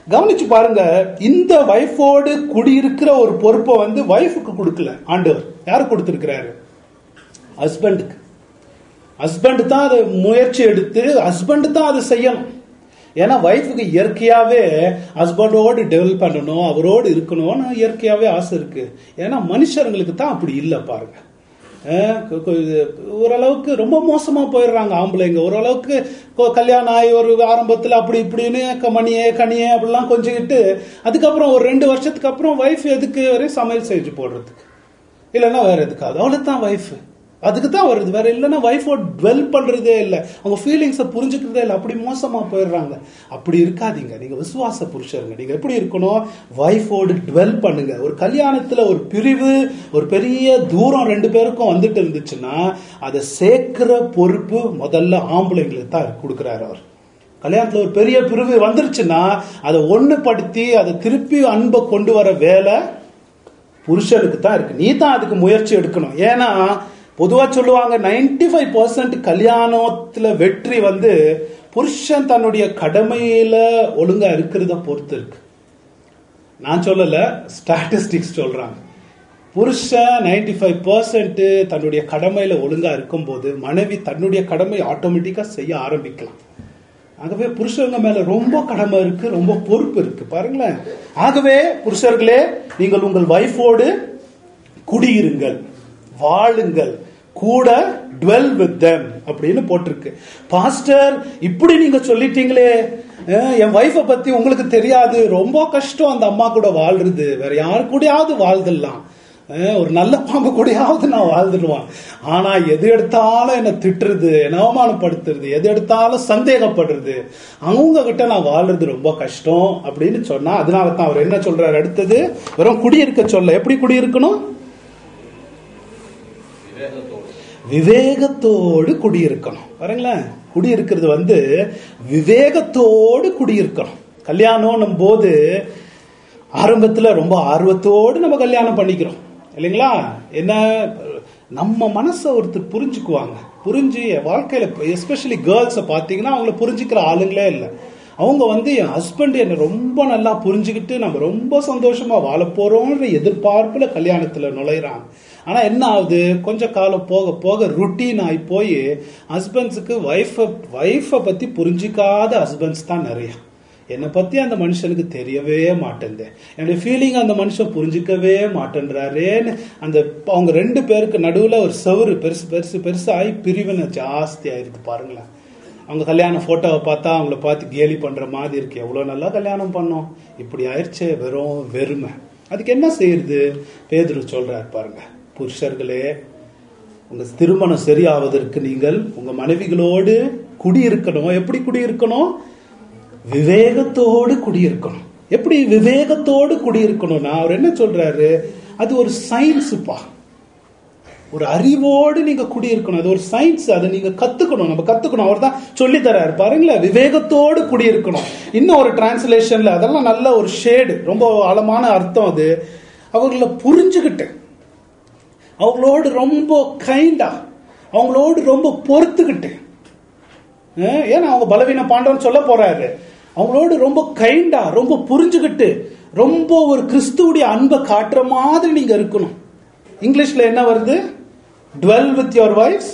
கவனிச்சு பாருங்க இந்த வைஃபோடு குடியிருக்கிற ஒரு பொறுப்பை வந்து வைஃபுக்கு கொடுக்கல ஆண்டவர் யாரு கொடுத்திருக்கிறாரு ஹஸ்பண்டுக்கு ஹஸ்பண்ட் தான் அதை முயற்சி எடுத்து ஹஸ்பண்ட் தான் அதை செய்யணும் ஏன்னா ஒய்ஃபுக்கு இயற்கையாவே ஹஸ்பண்டோடு டெவலப் பண்ணணும் அவரோடு இருக்கணும்னு இயற்கையாவே ஆசை இருக்கு ஏன்னா மனுஷர்களுக்கு தான் அப்படி இல்லை பாருங்க அஹ் கொ- கொ- இது ஓரளவுக்கு ரொம்ப மோசமா போயிடுறாங்க ஆம்பளைங்க ஓரளவுக்கு கொ- கல்யாணம் ஆகி ஒரு ஆரம்பத்துல அப்படி இப்படின்னு க- மணியே கனியே அப்படிலாம் கொஞ்சிக்கிட்டு அதுக்கப்புறம் ஒரு ரெண்டு வருஷத்துக்கு அப்புறம் ஒய்ஃப் எதுக்கு வரையும் சமையல் செஞ்சு போடுறதுக்கு இல்லைன்னா வேற எதுக்காது அவ்வளோ தான் ஒய்ஃப் அதுக்கு தான் வருது வேற இல்லைன்னா ஒய்ஃபோட டுவெல் பண்றதே இல்லை அவங்க ஃபீலிங்ஸை புரிஞ்சுக்கிறதே இல்லை அப்படி மோசமா போயிடுறாங்க அப்படி இருக்காதீங்க நீங்க விசுவாச புருஷருங்க நீங்க எப்படி இருக்கணும் ஒய்ஃபோடு டுவெல் பண்ணுங்க ஒரு கல்யாணத்துல ஒரு பிரிவு ஒரு பெரிய தூரம் ரெண்டு பேருக்கும் வந்துட்டு இருந்துச்சுன்னா அதை சேர்க்கிற பொறுப்பு முதல்ல ஆம்பளைங்களுக்கு தான் கொடுக்குறாரு அவர் கல்யாணத்துல ஒரு பெரிய பிரிவு வந்துருச்சுன்னா அதை ஒண்ணுபடுத்தி அதை திருப்பி அன்பை கொண்டு வர வேலை புருஷனுக்கு தான் இருக்கு நீ தான் அதுக்கு முயற்சி எடுக்கணும் ஏன்னா பொதுவா சொல்லுவாங்க 95% ஃபைவ் பர்சன்ட் கல்யாணத்துல வெற்றி வந்து புருஷன் தன்னுடைய கடமையில ஒழுங்கா இருக்கிறத பொறுத்து இருக்கு நான் சொல்லல ஸ்டாட்டிஸ்டிக்ஸ் சொல்றாங்க புருஷன் 95% ஃபைவ் பர்சன்ட் தன்னுடைய கடமையில ஒழுங்கா இருக்கும்போது மனைவி தன்னுடைய கடமை ஆட்டோமேட்டிக்கா செய்ய ஆரம்பிக்கலாம் ஆகவே புருஷங்க மேல ரொம்ப கடமை இருக்கு ரொம்ப பொறுப்பு இருக்கு பாருங்களேன் ஆகவே புருஷர்களே நீங்கள் உங்கள் வைஃபோடு குடியிருங்கள் வாழுங்கள் கூட டுவெல் வித் them அப்படின்னு போட்டிருக்கு பாஸ்டர் இப்படி நீங்க சொல்லிட்டீங்களே அஹ், என் வைஃபை பத்தி உங்களுக்கு தெரியாது ரொம்ப கஷ்டம் அந்த அம்மா கூட வாழ்றது வேற யாரு கூடயாவது வாழ்ந்துடலாம் அஹ், ஒரு நல்ல பாம்பு கூடயாவது நான் வாழ்ந்துடுவான் ஆனா எது எடுத்தாலும் என்ன திட்டுறது என்ன அவமானப்படுத்துறது எது எடுத்தாலும் சந்தேகப்படுறது அவங்க கிட்ட நான் வாழ்றது ரொம்ப கஷ்டம் அப்படின்னு சொன்னா அதனால தான் அவர் என்ன சொல்றாரு அடுத்தது வெறும் குடியிருக்க சொல்ல எப்படி குடியிருக்கணும் விவேகத்தோடு குடியிருக்கணும் பாருங்களேன் குடியிருக்கிறது வந்து விவேகத்தோடு குடியிருக்கணும் கல்யாணம் போது ஆரம்பத்துல ரொம்ப ஆர்வத்தோடு நம்ம கல்யாணம் பண்ணிக்கிறோம் இல்லைங்களா என்ன நம்ம மனசை ஒருத்தர் புரிஞ்சுக்குவாங்க புரிஞ்சு என் வாழ்க்கையில எஸ்பெஷலி கேர்ள்ஸை பார்த்தீங்கன்னா அவங்கள புரிஞ்சுக்கிற ஆளுங்களே இல்லை அவங்க வந்து என் ஹஸ்பண்ட் என்னை ரொம்ப நல்லா புரிஞ்சுக்கிட்டு நம்ம ரொம்ப சந்தோஷமா வாழ போறோம்ன்ற எதிர்பார்ப்புல கல்யாணத்துல நுழையிறாங்க ஆனா என்ன ஆகுது கொஞ்ச காலம் போக போக ருட்டீன் ஆகி போய் ஹஸ்பண்ட்ஸுக்கு ஒய்ஃபை ஒய்ஃபை பத்தி புரிஞ்சிக்காத ஹஸ்பண்ட்ஸ் தான் நிறைய என்னை பத்தி அந்த மனுஷனுக்கு தெரியவே மாட்டேங்குது என்னுடைய ஃபீலிங் அந்த மனுஷன் புரிஞ்சிக்கவே மாட்டேன்றாரேன்னு அந்த அவங்க ரெண்டு பேருக்கு நடுவுல ஒரு செவுரு பெருசு பெருசு பெருசாகி பிரிவினை ஜாஸ்தி ஆயிருக்கு பாருங்களேன் அவங்க கல்யாண போட்டோவை பார்த்தா அவங்கள பார்த்து கேலி பண்ற மாதிரி இருக்கு எவ்வளவு நல்லா கல்யாணம் பண்ணோம் இப்படி ஆயிடுச்சே வெறும் வெறுமை அதுக்கு என்ன செய்யுது பேதுரு சொல்றாரு பாருங்க புருஷர்களே உங்க திருமணம் சரியாவதற்கு நீங்கள் உங்க மனைவிகளோடு குடியிருக்கணும் எப்படி குடியிருக்கணும் விவேகத்தோடு குடியிருக்கணும் எப்படி விவேகத்தோடு குடியிருக்கணும்னா அவர் என்ன சொல்றாரு அது ஒரு சயின்ஸுப்பா ஒரு அறிவோடு நீங்க குடியிருக்கணும் அது ஒரு சயின்ஸ் அதை நீங்க கத்துக்கணும் நம்ம கத்துக்கணும் அவர் தான் சொல்லி தராரு பாருங்களேன் விவேகத்தோடு குடியிருக்கணும் இன்னும் ஒரு டிரான்ஸ்லேஷன்ல அதெல்லாம் நல்ல ஒரு ஷேடு ரொம்ப ஆழமான அர்த்தம் அது அவங்கள புரிஞ்சுக்கிட்டு அவங்களோடு ரொம்ப கைண்டா அவங்களோடு ரொம்ப பொறுத்துக்கிட்டு அஹ் ஏன்னா அவங்க பலவீன பாண்டவன் சொல்ல போறாரு அவங்களோடு ரொம்ப கைண்டா ரொம்ப புரிஞ்சுக்கிட்டு ரொம்ப ஒரு கிறிஸ்துவுடைய அன்பை காட்டுற மாதிரி நீங்க இருக்கணும் இங்கிலீஷ்ல என்ன வருது dwell with your wives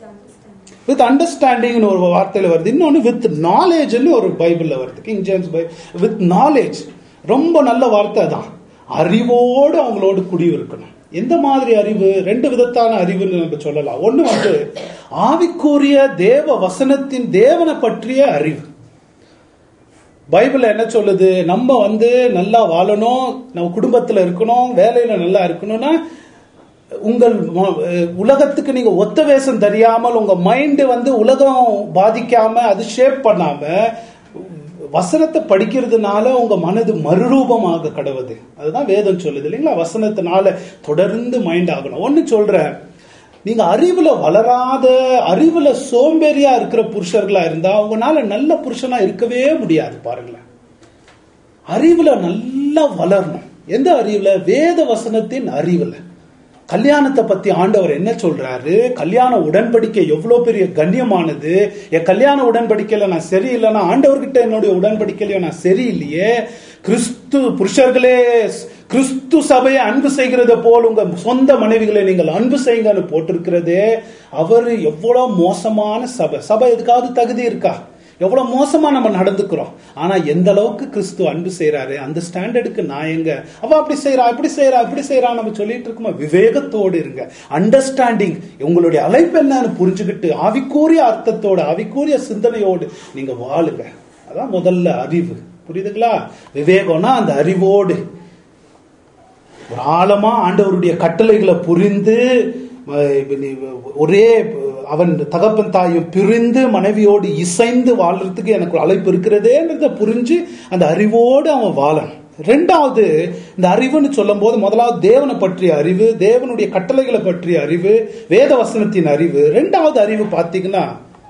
with அண்டர்ஸ்டாண்டிங்னு ஒரு வார்த்தையில வருது இன்னொன்னு வித் நாலேஜ்னு ஒரு பைபிள்ல வருது King James by with knowledge ரொம்ப நல்ல வார்த்தை தான் அறிவோடு அவங்களோடு குடியிருக்கணும் எந்த மாதிரி அறிவு ரெண்டு விதத்தான அறிவுன்னு நம்ம சொல்லலாம் ஒண்ணு வந்து ஆவிக்குரிய தேவ வசனத்தின் தேவனை பற்றிய அறிவு பைபிள் என்ன சொல்லுது நம்ம வந்து நல்லா வாழணும் நம்ம குடும்பத்துல இருக்கணும் வேலையில நல்லா இருக்கணும்னா உங்கள் ம- உலகத்துக்கு நீங்க ஒத்த வேஷம் தெரியாமல் உங்க மைண்ட் வந்து உலகம் பாதிக்காம அது ஷேப் பண்ணாம வசனத்தை படிக்கிறதுனால உங்க மனது மறுரூபமாக கடவுது அதுதான் வேதம் சொல்லுது இல்லைங்களா வசனத்தினால தொடர்ந்து மைண்ட் ஆகணும் ஒன்னு சொல்றேன் நீங்க அறிவுல வளராத அறிவுல சோம்பேறியா இருக்கிற புருஷர்களா இருந்தா உங்களால நல்ல புருஷனா இருக்கவே முடியாது பாருங்களேன் அறிவுல நல்லா வளரணும் எந்த அறிவுல வேத வசனத்தின் அறிவுல கல்யாணத்தை பத்தி ஆண்டவர் என்ன சொல்றாரு கல்யாண உடன்படிக்கை எவ்வளவு பெரிய கண்ணியமானது என் கல்யாண உடன்படிக்கையில நான் சரியில்லைன்னா ஆண்டவர்கிட்ட என்னுடைய உடன்படிக்கையில நான் சரியில்லையே கிறிஸ்து புருஷர்களே கிறிஸ்து சபையை அன்பு செய்கிறத போல் உங்க சொந்த மனைவிகளை நீங்கள் அன்பு செய்யுங்கன்னு போட்டிருக்கிறதே அவர் எவ்வளவு மோசமான சபை சபை எதுக்காவது தகுதி இருக்கா எவ்வளவு மோசமா நம்ம நடந்துக்கிறோம் ஆனா எந்த அளவுக்கு கிறிஸ்து அன்பு செய்யறாரு அந்த ஸ்டாண்டர்டுக்கு நான் எங்க அவ அப்படி செய்யறா இப்படி செய்யறா இப்படி செய்யறா நம்ம சொல்லிட்டு இருக்கோமா விவேகத்தோடு இருங்க அண்டர்ஸ்டாண்டிங் உங்களுடைய அழைப்பு என்னன்னு புரிஞ்சுக்கிட்டு ஆவிக்கூறிய அர்த்தத்தோட ஆவிக்கூறிய சிந்தனையோடு நீங்க வாழுங்க அதான் முதல்ல அறிவு புரியுதுங்களா விவேகம்னா அந்த அறிவோடு ஒரு ஆழமா ஆண்டவருடைய கட்டளைகளை புரிந்து அஹ், நீ ஒரே அவன் தகப்பன் தாயும் பிரிந்து மனைவியோடு இசைந்து வாழ்றதுக்கு எனக்கு ஒரு அழைப்பு இருக்கிறதேன்றத புரிஞ்சு அந்த அறிவோடு அவன் வாழணும் ரெண்டாவது இந்த அறிவுன்னு சொல்லும் போது முதலாவது தேவனை பற்றிய அறிவு தேவனுடைய கட்டளைகளை பற்றிய அறிவு வேத வசனத்தின் அறிவு ரெண்டாவது அறிவு பார்த்தீங்கன்னா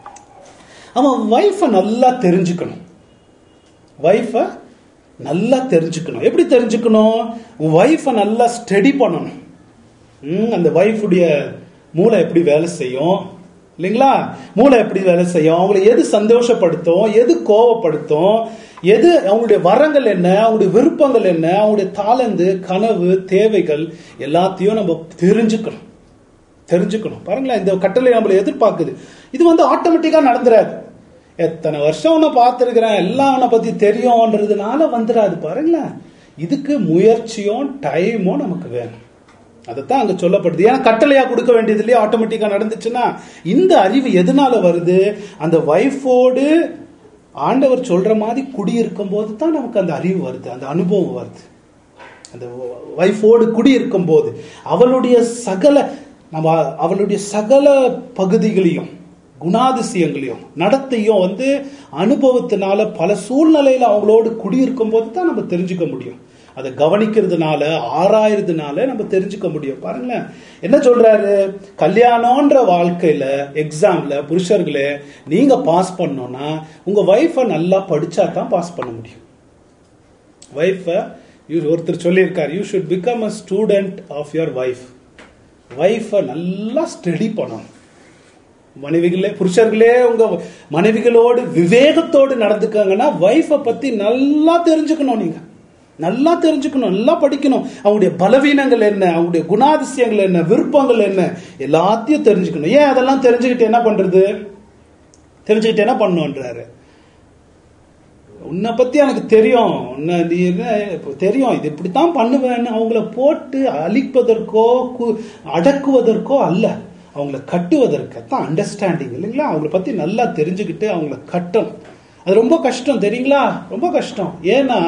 அவன் வைஃபை நல்லா தெரிஞ்சுக்கணும் வைஃபை நல்லா தெரிஞ்சுக்கணும் எப்படி தெரிஞ்சுக்கணும் வைஃபை நல்லா ஸ்டடி பண்ணணும் ம், அந்த வைஃபுடைய மூளை எப்படி வேலை செய்யும் இல்லைங்களா மூளை எப்படி வேலை செய்யும் அவங்களை எது சந்தோஷப்படுத்தும் எது கோவப்படுத்தும் எது அவங்களுடைய வரங்கள் என்ன அவங்களுடைய விருப்பங்கள் என்ன அவங்களுடைய தாளந்து கனவு தேவைகள் எல்லாத்தையும் நம்ம தெரிஞ்சுக்கணும் தெரிஞ்சுக்கணும் பாருங்களேன் இந்த கட்டளை நம்மளை எதிர்பார்க்குது இது வந்து ஆட்டோமேட்டிக்கா நடந்துராது எத்தனை வருஷம் உன்னை பார்த்துருக்கிறேன் எல்லாம் உன்னை பத்தி தெரியும்ன்றதுனால வந்துடாது பாருங்களேன் இதுக்கு முயற்சியும் டைமும் நமக்கு வேணும் அதைத்தான் அங்க சொல்லப்படுது ஏன்னா கட்டளையா கொடுக்க வேண்டியது இல்லையா ஆட்டோமேட்டிக்கா நடந்துச்சுன்னா இந்த அறிவு எதனால வருது அந்த வைஃபோடு ஆண்டவர் சொல்ற மாதிரி குடியிருக்கும் போது தான் நமக்கு அந்த அறிவு வருது அந்த அனுபவம் வருது அந்த வைஃபோடு குடியிருக்கும் போது அவளுடைய சகல நம்ம அவளுடைய சகல பகுதிகளையும் குணாதிசயங்களையும் நடத்தையும் வந்து அனுபவத்தினால பல சூழ்நிலையில அவங்களோடு குடியிருக்கும் போது தான் நம்ம தெரிஞ்சுக்க முடியும் அதை கவனிக்கிறதுனால ஆராயறதுனால நம்ம தெரிஞ்சுக்க முடியும் பாருங்களேன் என்ன சொல்றாரு கல்யாணம்ன்ற வாழ்க்கையில எக்ஸாம்ல புருஷர்களே நீங்க பாஸ் பண்ணோம்னா உங்க வைஃபை நல்லா படிச்சா தான் பாஸ் பண்ண முடியும் வைஃபை ஒருத்தர் சொல்லியிருக்கார் you should become a student of your wife வைஃபை நல்லா ஸ்டடி பண்ணணும் மனைவிகளே புருஷர்களே உங்க மனைவிகளோடு விவேகத்தோடு நடந்துக்காங்கன்னா வைஃபை பத்தி நல்லா தெரிஞ்சுக்கணும் நீங்க நல்லா தெரிஞ்சுக்கணும் நல்லா படிக்கணும் அவங்களுடைய பலவீனங்கள் என்ன அவங்களுடைய குணாதிசயங்கள் என்ன விருப்பங்கள் என்ன எல்லாத்தையும் தெரிஞ்சுக்கணும் ஏன் அதெல்லாம் தெரிஞ்சுக்கிட்டு என்ன பண்றது தெரிஞ்சுக்கிட்டு என்ன பண்ணுன்றாரு உன்னை பத்தி எனக்கு தெரியும் உன்னை நீ என்ன இப்போ தெரியும் இது இப்படித்தான் பண்ணுவேன்னு அவங்கள போட்டு அழிப்பதற்கோ கு- அடக்குவதற்கோ அல்ல அவங்கள கட்டுவதற்கு தான் அண்டர்ஸ்டாண்டிங் இல்லைங்களா அவங்கள பத்தி நல்லா தெரிஞ்சுக்கிட்டு அவங்கள கட்டணும் அது ரொம்ப கஷ்டம் தெரியுங்களா ரொம்ப கஷ்டம் ஏன்னா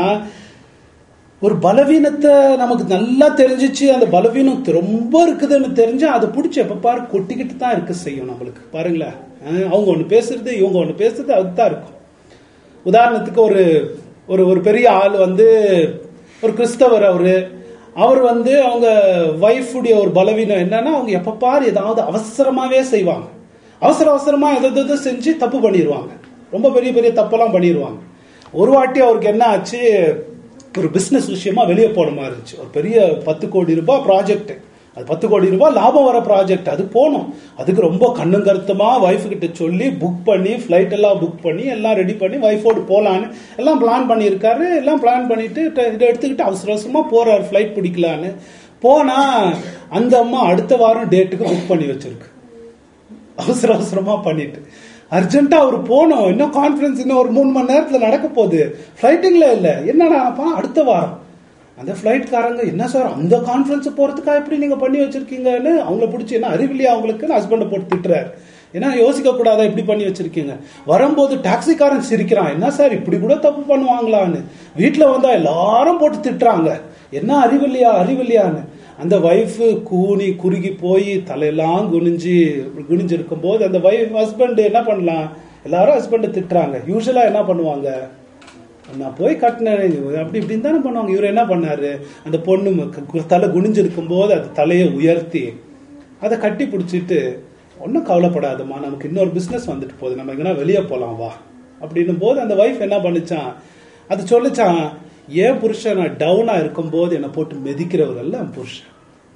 ஒரு பலவீனத்தை நமக்கு நல்லா தெரிஞ்சிச்சு அந்த பலவீனம் ரொம்ப இருக்குதுன்னு தெரிஞ்சா அதை பிடிச்சி எப்ப பாரு கொட்டிக்கிட்டு தான் இருக்க செய்யும் நம்மளுக்கு பாருங்களேன் அஹ் அவங்க ஒன்று பேசுறது இவங்க ஒன்று பேசுறது அதுதான் இருக்கும் உதாரணத்துக்கு ஒரு ஒரு ஒரு பெரிய ஆள் வந்து ஒரு கிறிஸ்தவர் அவரு அவர் வந்து அவங்க ஒய்ஃபுடைய ஒரு பலவீனம் என்னன்னா அவங்க எப்ப பாரு ஏதாவது அவசரமாவே செய்வாங்க அவசர அவசரமா எதாவது எதோ செஞ்சு தப்பு பண்ணிடுவாங்க ரொம்ப பெரிய பெரிய தப்பெல்லாம் பண்ணிடுவாங்க ஒரு வாட்டி அவருக்கு என்ன ஆச்சு ஒரு பிசினஸ் விஷயமா வெளியே போன மாதிரி இருந்துச்சு ஒரு பெரிய பத்து கோடி ரூபாய் ப்ராஜெக்ட் அது பத்து கோடி ரூபாய் லாபம் வர ப்ராஜெக்ட் அது போனோம் அதுக்கு ரொம்ப கண்ணும் கருத்துமா ஒய்ஃப் கிட்ட சொல்லி புக் பண்ணி ஃப்ளைட் எல்லாம் புக் பண்ணி எல்லாம் ரெடி பண்ணி ஒய்ஃபோடு போலான்னு எல்லாம் பிளான் பண்ணியிருக்காரு எல்லாம் பிளான் பண்ணிட்டு ட- இதை எடுத்துக்கிட்டு அவசர அவசரமா போறாரு ஃப்ளைட் பிடிக்கலான்னு போனா அந்த அம்மா அடுத்த வாரம் டேட்டுக்கு புக் பண்ணி வச்சிருக்கு அவசர அவசரமா பண்ணிட்டு அர்ஜென்ட்டா அவர் போனோம் இன்னும் கான்ஃபரன்ஸ் இன்னும் ஒரு மூணு மணி நேரத்துல நடக்க போகுது ஃபிளைட்டிங்ல இல்ல என்னடாப்பா அடுத்த வாரம் அந்த ஃபிளைட்காரங்க என்ன சார் அந்த கான்ஃபரன்ஸ் போறதுக்கா எப்படி நீங்க பண்ணி வச்சிருக்கீங்கன்னு அவங்கள பிடிச்சி என்ன அறிவில்லையா அவங்களுக்கு ஹஸ்பண்டை போட்டு திட்டுறாரு ஏன்னா யோசிக்க கூடாதா இப்படி பண்ணி வச்சிருக்கீங்க வரும்போது டாக்ஸிக்காரன் சிரிக்கிறான் என்ன சார் இப்படி கூட தப்பு பண்ணுவாங்களான்னு வீட்டுல வந்தா எல்லாரும் போட்டு திட்டுறாங்க என்ன அறிவில்லையா அறிவில்லையான்னு அந்த ஒய்ஃபு கூனி குறுகி போய் தலையெல்லாம் குனிஞ்சு குனிஞ்சு இருக்கும்போது அந்த ஒய்ஃப் ஹஸ்பண்ட் என்ன பண்ணலாம் எல்லாரும் ஹஸ்பண்டை திட்டுறாங்க யூஸ்வலா என்ன பண்ணுவாங்க நான் போய் கட்டினேன் அப்படி இப்படின்னு தானே பண்ணுவாங்க இவர் என்ன பண்ணாரு அந்த பொண்ணு கு- கு- தலை குனிஞ்சிருக்கும் போது அது தலையை உயர்த்தி அதை கட்டி பிடிச்சிட்டு ஒன்றும் கவலைப்படாதம்மா நமக்கு இன்னொரு பிஸ்னஸ் வந்துட்டு போகுது நம்ம எங்கன்னா வெளியே போகலாம் வா அப்படின்னும் போது அந்த ஒய்ஃப் என்ன பண்ணுச்சான் அது சொல்லுச்சான் ஏன் புருஷன் நான் டவுனா இருக்கும்போது என்னை போட்டு மெதிக்கிறவர் அல்ல என் புருஷன்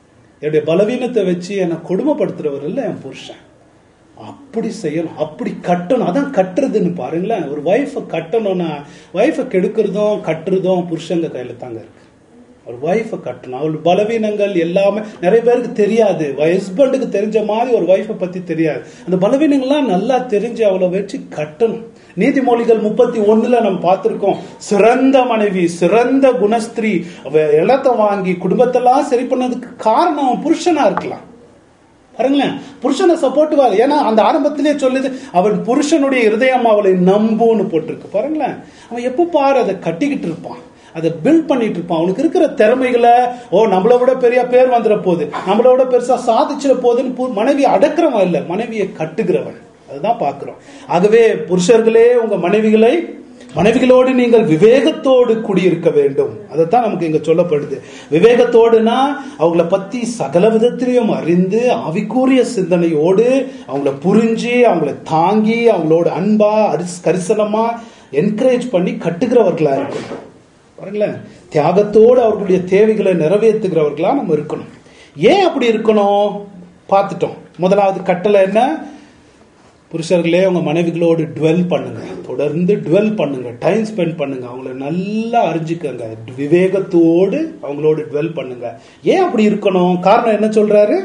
என்னுடைய பலவீனத்தை வச்சு என்னை கொடுமைப்படுத்துறவர் இல்ல என் புருஷன் அப்படி செய்யணும் அப்படி கட்டணும் அதான் கட்டுறதுன்னு பாருங்களேன் ஒரு ஒய்ஃபை கட்டணும்னா ஒய்ஃபை கெடுக்கிறதும் கட்டுறதும் புருஷங்க கையில தாங்க இருக்கு ஒரு ஒய்ஃபை கட்டணும் அவள் பலவீனங்கள் எல்லாமே நிறைய பேருக்கு தெரியாது ஹஸ்பண்டுக்கு தெரிஞ்ச மாதிரி ஒரு ஒய்ஃபை பத்தி தெரியாது அந்த பலவீனங்கள்லாம் நல்லா தெரிஞ்சு அவளை வச்சு கட்டணும் நீதிமொழிகள் முப்பத்தி ஒண்ணுல நம்ம பார்த்திருக்கோம் சிறந்த மனைவி சிறந்த குணஸ்திரீ அவ இடத்தை வாங்கி குடும்பத்தெல்லாம் சரி பண்ணதுக்கு காரணம் அவன் புருஷனா இருக்கலாம் பாருங்களேன் புருஷனை சப்போர்ட்டுவா ஏன்னா அந்த ஆரம்பத்திலே சொல்லுது அவன் புருஷனுடைய இருதயம் அவளை நம்புன்னு போட்டிருக்கு பாருங்களேன் அவன் எப்போ பாரு அதை கட்டிக்கிட்டு இருப்பான் அதை பில்ட் பண்ணிட்டு இருப்பான் அவனுக்கு இருக்கிற திறமைகளை ஓ நம்மளை விட பெரிய பேர் வந்துட போகுது நம்மளை விட பெருசா சாதிச்சிட போகுதுன்னு பு- மனைவி அடக்கிறவன் இல்ல மனைவியை கட்டுகிறவன் அதுதான் பார்க்கிறோம் ஆகவே புருஷர்களே உங்க மனைவிகளை மனைவிகளோடு நீங்கள் விவேகத்தோடு குடியிருக்க வேண்டும் அதைத்தான் நமக்கு இங்க சொல்லப்படுது விவேகத்தோடுனா அவங்கள பத்தி சகல விதத்திலையும் அறிந்து ஆவிக்கூறிய சிந்தனையோடு அவங்கள புரிஞ்சு அவங்கள தாங்கி அவங்களோட அன்பா அரிஸ் கரிசனமா என்கரேஜ் பண்ணி கட்டுகிறவர்களா இருக்கணும் பாருங்களேன் தியாகத்தோடு அவர்களுடைய தேவைகளை நிறைவேற்றுகிறவர்களா நம்ம இருக்கணும் ஏன் அப்படி இருக்கணும் பார்த்துட்டோம் முதலாவது கட்டளை என்ன புருஷர்களே உங்க மனைவிகளோடு டுவெல் பண்ணுங்க தொடர்ந்து டுவெல் பண்ணுங்க டைம் ஸ்பெண்ட் பண்ணுங்க அவங்கள நல்லா அறிஞ்சுக்கங்க விவேகத்தோடு அவங்களோடு டுவெல் பண்ணுங்க ஏன் அப்படி இருக்கணும் காரணம் என்ன சொல்றாரு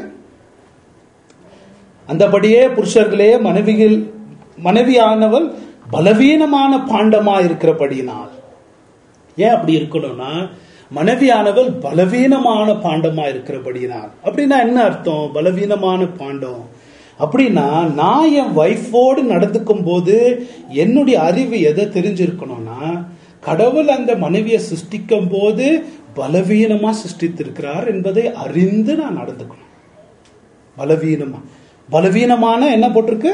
அந்தபடியே புருஷர்களே மனைவிகள் மனைவியானவள் பலவீனமான பாண்டமா இருக்கிறபடியினால் ஏன் அப்படி இருக்கணும்னா மனைவியானவள் பலவீனமான பாண்டமா இருக்கிறபடியினால் அப்படின்னா என்ன அர்த்தம் பலவீனமான பாண்டம் அப்படின்னா நான் என் ஒய்ஃபோடு நடந்துக்கும் போது என்னுடைய அறிவு எதை தெரிஞ்சிருக்கணும்னா கடவுள் அந்த மனைவியை சிருஷ்டிக்கும் போது பலவீனமா சிருஷ்டித்திருக்கிறார் என்பதை அறிந்து நான் நடந்துக்கணும் பலவீனமா பலவீனமான என்ன போட்டிருக்கு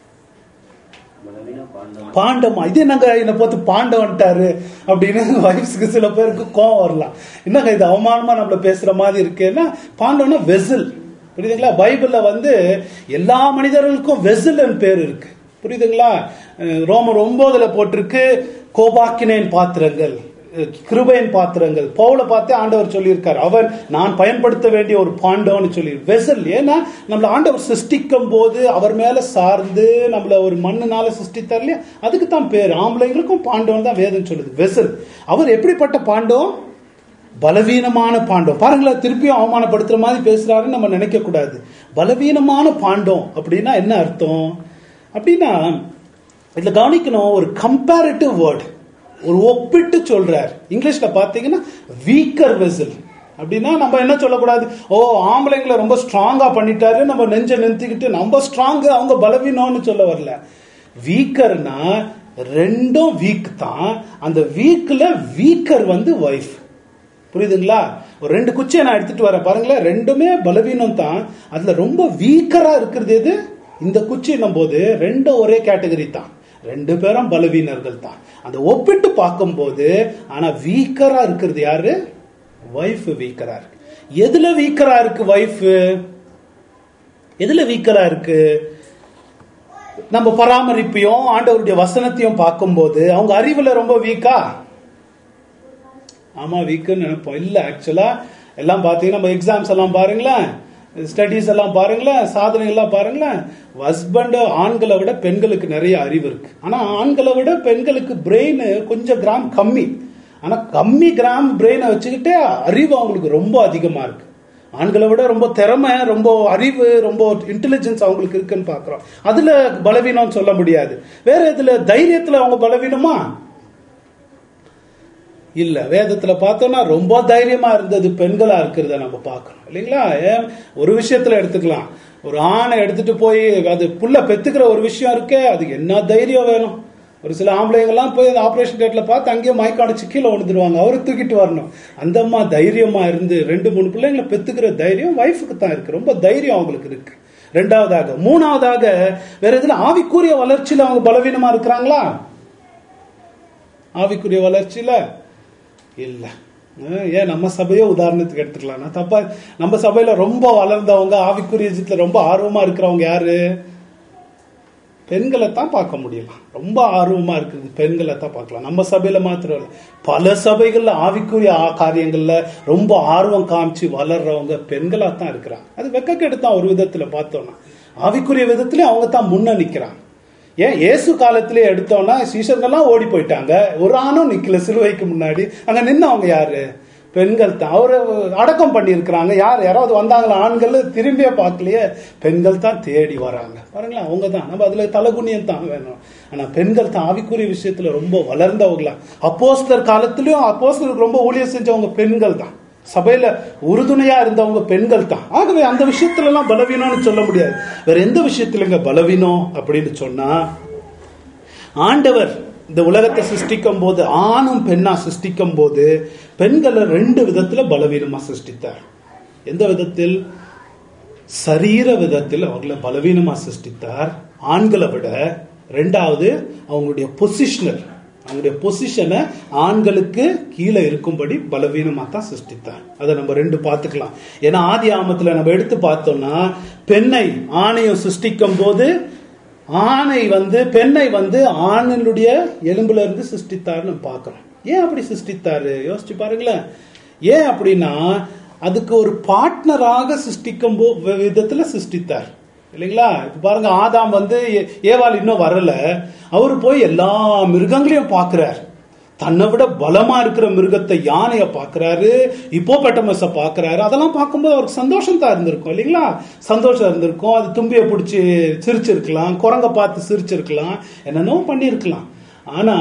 பலவீனம் பாண்டம்
பாண்டமா இது என்னங்க என்னை பார்த்து பாண்டவன்ட்டாரு அப்படின்னு வைஃப்ஸ்க்கு சில பேருக்கு கோவம் வரலாம் என்னங்க இது அவமானமா நம்மள பேசுற மாதிரி இருக்கேன்னா பாண்டவனா வெசில் புரியுதுங்களா பைபிள்ல வந்து எல்லா மனிதர்களுக்கும் வெசில்னு பேர் இருக்கு புரியுதுங்களா அஹ் ரோமர் ஒன்பதுல போட்டிருக்கு கோபாக்கினேன் பாத்திரங்கள் அஹ் கிருபையின் பாத்திரங்கள் பவுல பார்த்து ஆண்டவர் சொல்லியிருக்காரு அவர் நான் பயன்படுத்த வேண்டிய ஒரு பாண்டவன்னு சொல்லி வெசல் ஏன்னா நம்மள ஆண்டவர் சிருஷ்டிக்கும் போது அவர் மேல சார்ந்து நம்மள ஒரு மண்ணுனால சிருஷ்டித்தார் இல்லையா அதுக்கு தான் பேர் ஆம்பளைங்களுக்கும் பாண்டவன் தான் வேதம் சொல்லுது வெசல் அவர் எப்படிப்பட்ட பாண்டவம் பலவீனமான பாண்டம் பாருங்களேன் திருப்பியும் அவமானப்படுத்துற மாதிரி பேசுறாருன்னு நம்ம நினைக்க கூடாது பலவீனமான பாண்டம் அப்படின்னா என்ன அர்த்தம் அப்படின்னா இதுல கவனிக்கணும் ஒரு கம்பேரிட்டிவ் வேர்டு ஒரு ஒப்பிட்டு சொல்றார் இங்கிலீஷ்ல பாத்தீங்கன்னா வீக்கர் வெசல் அப்படின்னா நம்ம என்ன சொல்லக்கூடாது ஓ ஆம்பளைங்களை ரொம்ப ஸ்ட்ராங்கா பண்ணிட்டாரு நம்ம நெஞ்ச நிறுத்திக்கிட்டு நம்ம ஸ்ட்ராங் அவங்க பலவீனம்னு சொல்ல வரல வீக்கர்னா ரெண்டும் வீக் தான் அந்த வீக்ல வீக்கர் வந்து ஒய்ஃப் புரியுதுங்களா ஒரு ரெண்டு குச்சியை நான் எடுத்துட்டு வரேன் பாருங்களேன் ரெண்டுமே பலவீனம் தான் அதுல ரொம்ப வீக்கரா இருக்கிறது எது இந்த குச்சின்னும் போது ரெண்டும் ஒரே கேட்டகரி தான் ரெண்டு பேரும் பலவீனர்கள் தான் அந்த ஒப்பிட்டு பார்க்கும்போது ஆனா வீக்கரா இருக்கிறது யாரு ஒய்ஃப் வீக்கரா இருக்கு எதுல வீக்கரா இருக்கு ஒய்ஃப் எதுல வீக்கரா இருக்கு நம்ம பராமரிப்பையும் ஆண்டவருடைய வசனத்தையும் பார்க்கும்போது அவங்க அறிவுல ரொம்ப வீக்கா ஆமா வீக்குன்னு நினைப்போம் இல்ல ஆக்சுவலா எல்லாம் பார்த்தீங்கன்னா நம்ம எக்ஸாம்ஸ் எல்லாம் பாருங்களேன் ஸ்டடீஸ் எல்லாம் பாருங்களேன் சாதனை எல்லாம் பாருங்களேன் ஹஸ்பண்ட் ஆண்களை விட பெண்களுக்கு நிறைய அறிவு இருக்கு ஆனா ஆண்களை விட பெண்களுக்கு பிரெயின் கொஞ்சம் கிராம் கம்மி ஆனா கம்மி கிராம் பிரெயினை வச்சுக்கிட்டே அறிவு அவங்களுக்கு ரொம்ப அதிகமா இருக்கு ஆண்களை விட ரொம்ப திறமை ரொம்ப அறிவு ரொம்ப இன்டெலிஜென்ஸ் அவங்களுக்கு இருக்குன்னு பாக்குறோம் அதுல பலவீனம் சொல்ல முடியாது வேற இதுல தைரியத்துல அவங்க பலவீனமா இல்ல வேதத்துல பார்த்தோம்னா ரொம்ப தைரியமா இருந்தது பெண்களா இருக்கிறத நம்ம பார்க்கணும் இல்லைங்களா ஏன் ஒரு விஷயத்துல எடுத்துக்கலாம் ஒரு ஆணை எடுத்துட்டு போய் அது புள்ள பெத்துக்கிற ஒரு விஷயம் இருக்கே அதுக்கு என்ன தைரியம் வேணும் ஒரு சில ஆம்பளைங்கெல்லாம் போய் அந்த ஆபரேஷன் தேட்டர்ல பார்த்து அங்கேயே மயக்கம் அடிச்சு கீழே விழுந்துருவாங்க அவரை தூக்கிட்டு வரணும் அந்த அம்மா தைரியமா இருந்து ரெண்டு மூணு பிள்ளைங்களை பெத்துக்கிற தைரியம் ஒய்ஃபுக்கு தான் இருக்கு ரொம்ப தைரியம் அவங்களுக்கு இருக்கு ரெண்டாவதாக மூணாவதாக வேற எதுல ஆவிக்குரிய வளர்ச்சியில அவங்க பலவீனமா இருக்கிறாங்களா ஆவிக்குரிய வளர்ச்சியில இல்ல அஹ் ஏன் நம்ம சபையோ உதாரணத்துக்கு எடுத்துக்கலாம் நான் தப்பா நம்ம சபையில ரொம்ப வளர்ந்தவங்க ஆவிக்குரிய ஜீத்துல ரொம்ப ஆர்வமா இருக்கிறவங்க யாரு பெண்களை தான் பார்க்க முடியலாம் ரொம்ப ஆர்வமா இருக்குது பெண்களை தான் பார்க்கலாம் நம்ம சபையில மாத்திரம் இல்ல பல சபைகள்ல ஆவிக்குரிய ஆ- காரியங்கள்ல ரொம்ப ஆர்வம் காமிச்சு வளர்றவங்க பெண்களா தான் இருக்கிறாங்க அது வெக்கக்கெடு தான் ஒரு விதத்துல பார்த்தோம்னா ஆவிக்குரிய விதத்துல அவங்க தான் முன்ன நிக்கிறாங்க ஏன் இயேசு காலத்திலே எடுத்தோம்னா சீஷர்கள்லாம் ஓடி போயிட்டாங்க ஒரு ஆணும் நிக்கல சிலுவைக்கு முன்னாடி அங்க நின்னவங்க யாரு பெண்கள் தான் அவரை அடக்கம் பண்ணியிருக்கிறாங்க யார் யாராவது வந்தாங்களா ஆண்கள் திரும்பியே பார்க்கலையே பெண்கள் தான் தேடி வராங்க பாருங்களேன் அவங்க தான் நம்ம அதுல தலகுனியம் தான் வேணும் ஆனா பெண்கள் தான் ஆவிக்குரிய விஷயத்துல ரொம்ப வளர்ந்தவங்களா அப்போஸ்தலர் காலத்திலயும் அப்போஸ்தலருக்கு ரொம்ப ஊழியம் செஞ்சவங்க பெண்கள் தான் சபையில உறுதுணையா இருந்தவங்க பெண்கள் தான் ஆகவே அந்த விஷயத்துல எல்லாம் பலவீனம்னு சொல்ல முடியாது வேற எந்த விஷயத்துலங்க பலவீனம் அப்படின்னு சொன்னா ஆண்டவர் இந்த உலகத்தை சிருஷ்டிக்கும் போது ஆணும் பெண்ணா சிருஷ்டிக்கும் போது பெண்களை ரெண்டு விதத்துல பலவீனமா சிருஷ்டித்தார் எந்த விதத்தில் சரீர விதத்தில் அவர்களை பலவீனமா சிருஷ்டித்தார் ஆண்களை விட ரெண்டாவது அவங்களுடைய பொசிஷனல் அவங்களுடைய பொசிஷனை ஆண்களுக்கு கீழே இருக்கும்படி பலவீனமா தான் சிருஷ்டித்தார் அதை நம்ம ரெண்டு பார்த்துக்கலாம் ஏன்னா ஆதி ஆமத்துல நம்ம எடுத்து பார்த்தோம்னா பெண்ணை ஆணையம் சிருஷ்டிக்கும் போது ஆணை வந்து பெண்ணை வந்து ஆணினுடைய எலும்புல இருந்து சிருஷ்டித்தார்னு பார்க்கிறோம் ஏன் அப்படி சிருஷ்டித்தாரு யோசிச்சு பாருங்களேன் ஏன் அப்படின்னா அதுக்கு ஒரு பார்ட்னராக சிருஷ்டிக்கும் போ விதத்துல சிருஷ்டித்தார் இல்லைங்களா இப்ப பாருங்க ஆதாம் வந்து ஏ- ஏவாள் இன்னும் வரல அவர் போய் எல்லா மிருகங்களையும் பார்க்கிறார் தன்னை விட பலமா இருக்கிற மிருகத்தை யானைய பாக்குறாரு இப்போபட்டமஸ பாக்குறாரு அதெல்லாம் பார்க்கும்போது அவருக்கு சந்தோஷம் தான் இருந்திருக்கும் இல்லைங்களா சந்தோஷம் இருந்திருக்கும் அது தும்பிய பிடிச்சி சிரிச்சிருக்கலாம் குரங்க பார்த்து சிரிச்சிருக்கலாம் என்னென்னோ பண்ணியிருக்கலாம் ஆனா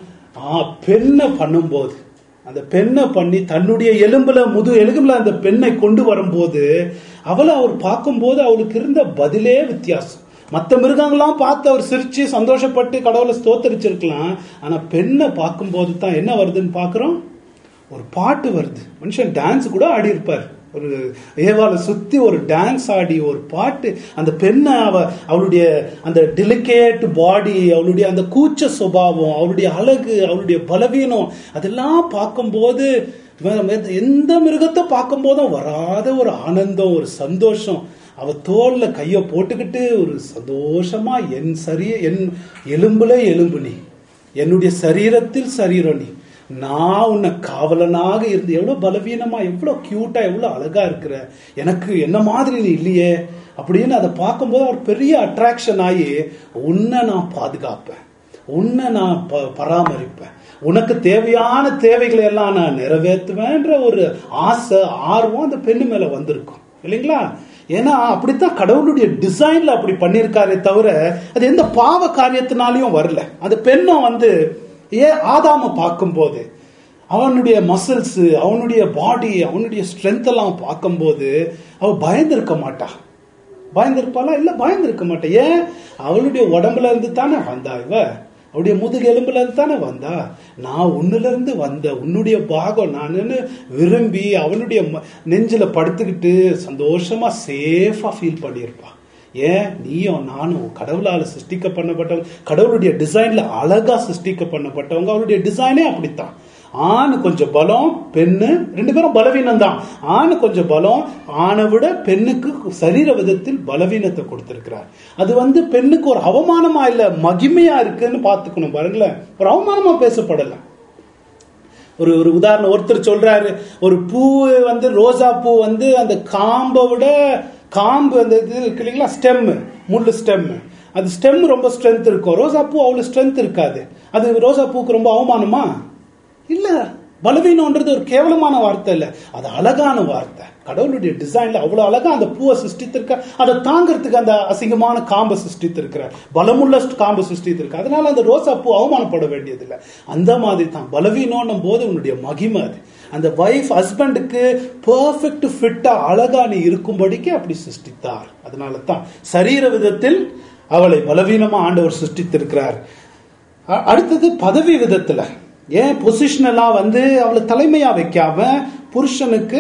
ஆ, பெண்ணை பண்ணும்போது அந்த பெண்ணை பண்ணி தன்னுடைய எலும்புல முது எலும்புல அந்த பெண்ணை கொண்டு வரும்போது அவளை அவர் பார்க்கும்போது அவளுக்கு இருந்த பதிலே வித்தியாசம் மற்ற மிருகங்கள்லாம் பார்த்து அவர் சிரிச்சு சந்தோஷப்பட்டு கடவுளை ஸ்தோத்தரிச்சிருக்கலாம் ஆனா பெண்ணை பார்க்கும்போது தான் என்ன வருதுன்னு பார்க்கிறோம் ஒரு பாட்டு வருது மனுஷன் டான்ஸ் கூட ஆடி இருப்பார் ஒரு ஏவாளை சுத்தி ஒரு டான்ஸ் ஆடி ஒரு பாட்டு அந்த பெண்ணை அவ அவளுடைய அந்த டெலிகேட் பாடி அவளுடைய அந்த கூச்ச சுபாவம் அவளுடைய அழகு அவளுடைய பலவீனம் அதெல்லாம் பார்க்கும்போது வே- வே- எந்த மிருகத்தை பார்க்கும்போதும் வராத ஒரு ஆனந்தம் ஒரு சந்தோஷம் அவ தோல்ல கைய போட்டுக்கிட்டு ஒரு சந்தோஷமா என் சரிய என் எலும்புல எலும்பு நீ என்னுடைய சரீரத்தில் சரீரம் நீ நான் உன்னை காவலனாக இருந்து எவ்வளவு பலவீனமா எவ்வளவு கியூட்டா எவ்வளவு அழகா இருக்கிற எனக்கு என்ன மாதிரி நீ இல்லையே அப்படின்னு அதை பார்க்கும்போது அவர் பெரிய அட்ராக்ஷன் ஆகி உன்னை நான் பாதுகாப்பேன் உன்னை நான் ப- பராமரிப்பேன் உனக்கு தேவையான தேவைகளை எல்லாம் நான் நிறைவேற்றுவேன்ற ஒரு ஆசை ஆர்வம் அந்த பெண்ணு மேல வந்திருக்கும் இல்லைங்களா ஏன்னா அப்படித்தான் கடவுளுடைய டிசைன்ல அப்படி பண்ணியிருக்காரே தவிர அது எந்த பாவ காரியத்தினாலையும் வரல அந்த பெண்ணும் வந்து ஏன் ஆதாம பார்க்கும்போது அவனுடைய மசில்ஸ் அவனுடைய பாடி அவனுடைய ஸ்ட்ரென்த் எல்லாம் பார்க்கும்போது அவ பயந்திருக்க மாட்டா பயந்திருப்பாளா இல்ல பயந்திருக்க மாட்டா ஏன் அவளுடைய உடம்புல இருந்து தானே வந்தா இவ அவளுடைய முதுகு எலும்புல இருந்து தானே வந்தா நான் உன்னுல இருந்து வந்த உன்னுடைய பாகம் நானுன்னு விரும்பி அவனுடைய ம- நெஞ்சில படுத்துக்கிட்டு சந்தோஷமா சேஃபா ஃபீல் பண்ணியிருப்பா ஏன் நீயும் நானும் கடவுளால சிருஷ்டிக்க பண்ணப்பட்டவங்க கடவுளுடைய டிசைன்ல அழகா சிருஷ்டிக்க பண்ணப்பட்டவங்க அவருடைய டிசைனே அப்படித்தான் ஆண் கொஞ்சம் பலம் பெண்ணு ரெண்டு பேரும் பலவீனம் தான் ஆண் கொஞ்சம் பலம் ஆணை விட பெண்ணுக்கு சரீர விதத்தில் பலவீனத்தை கொடுத்திருக்கிறார் அது வந்து பெண்ணுக்கு ஒரு அவமானமா இல்ல மகிமையா இருக்குன்னு பாத்துக்கணும் பாருங்களேன் ஒரு அவமானமா பேசப்படல ஒரு ஒரு உதாரணம் ஒருத்தர் சொல்றாரு ஒரு பூ வந்து ரோஜா பூ வந்து அந்த காம்பை விட காம்பு அந்த இது இருக்கு இல்லைங்களா ஸ்டெம் முள்ளு ஸ்டெம் அது ஸ்டெம் ரொம்ப ஸ்ட்ரென்த் இருக்கும் ரோஜா பூ அவ்வளவு ஸ்ட்ரென்த் இருக்காது அது ரோஜா பூக்கு ரொம்ப அவமானமா இல்ல பலவீனம்ன்றது ஒரு கேவலமான வார்த்தை இல்ல அது அழகான வார்த்தை கடவுளுடைய டிசைன்ல அவ்வளவு அழகா அந்த பூவை சிருஷ்டித்திருக்க அதை தாங்கிறதுக்கு அந்த அசிங்கமான காம்பை சிருஷ்டித்திருக்கிறார் பலமுள்ள காம்பை சிருஷ்டித்திருக்க அதனால அந்த ரோசா பூ அவமானப்பட வேண்டியதில்லை அந்த மாதிரி தான் பலவீனம்னும் போது உன்னுடைய மகிமை அது அந்த வைஃப் ஹஸ்பண்டுக்கு பெர்ஃபெக்ட் ஃபிட்டா அழகா நீ இருக்கும்படிக்கு அப்படி சிருஷ்டித்தார் அதனால தான் சரீர விதத்தில் அவளை பலவீனமா ஆண்டவர் சிருஷ்டித்திருக்கிறார் அ- அடுத்தது பதவி விதத்துல ஏன் பொசிஷனலா வந்து அவளை தலைமையா வைக்காம புருஷனுக்கு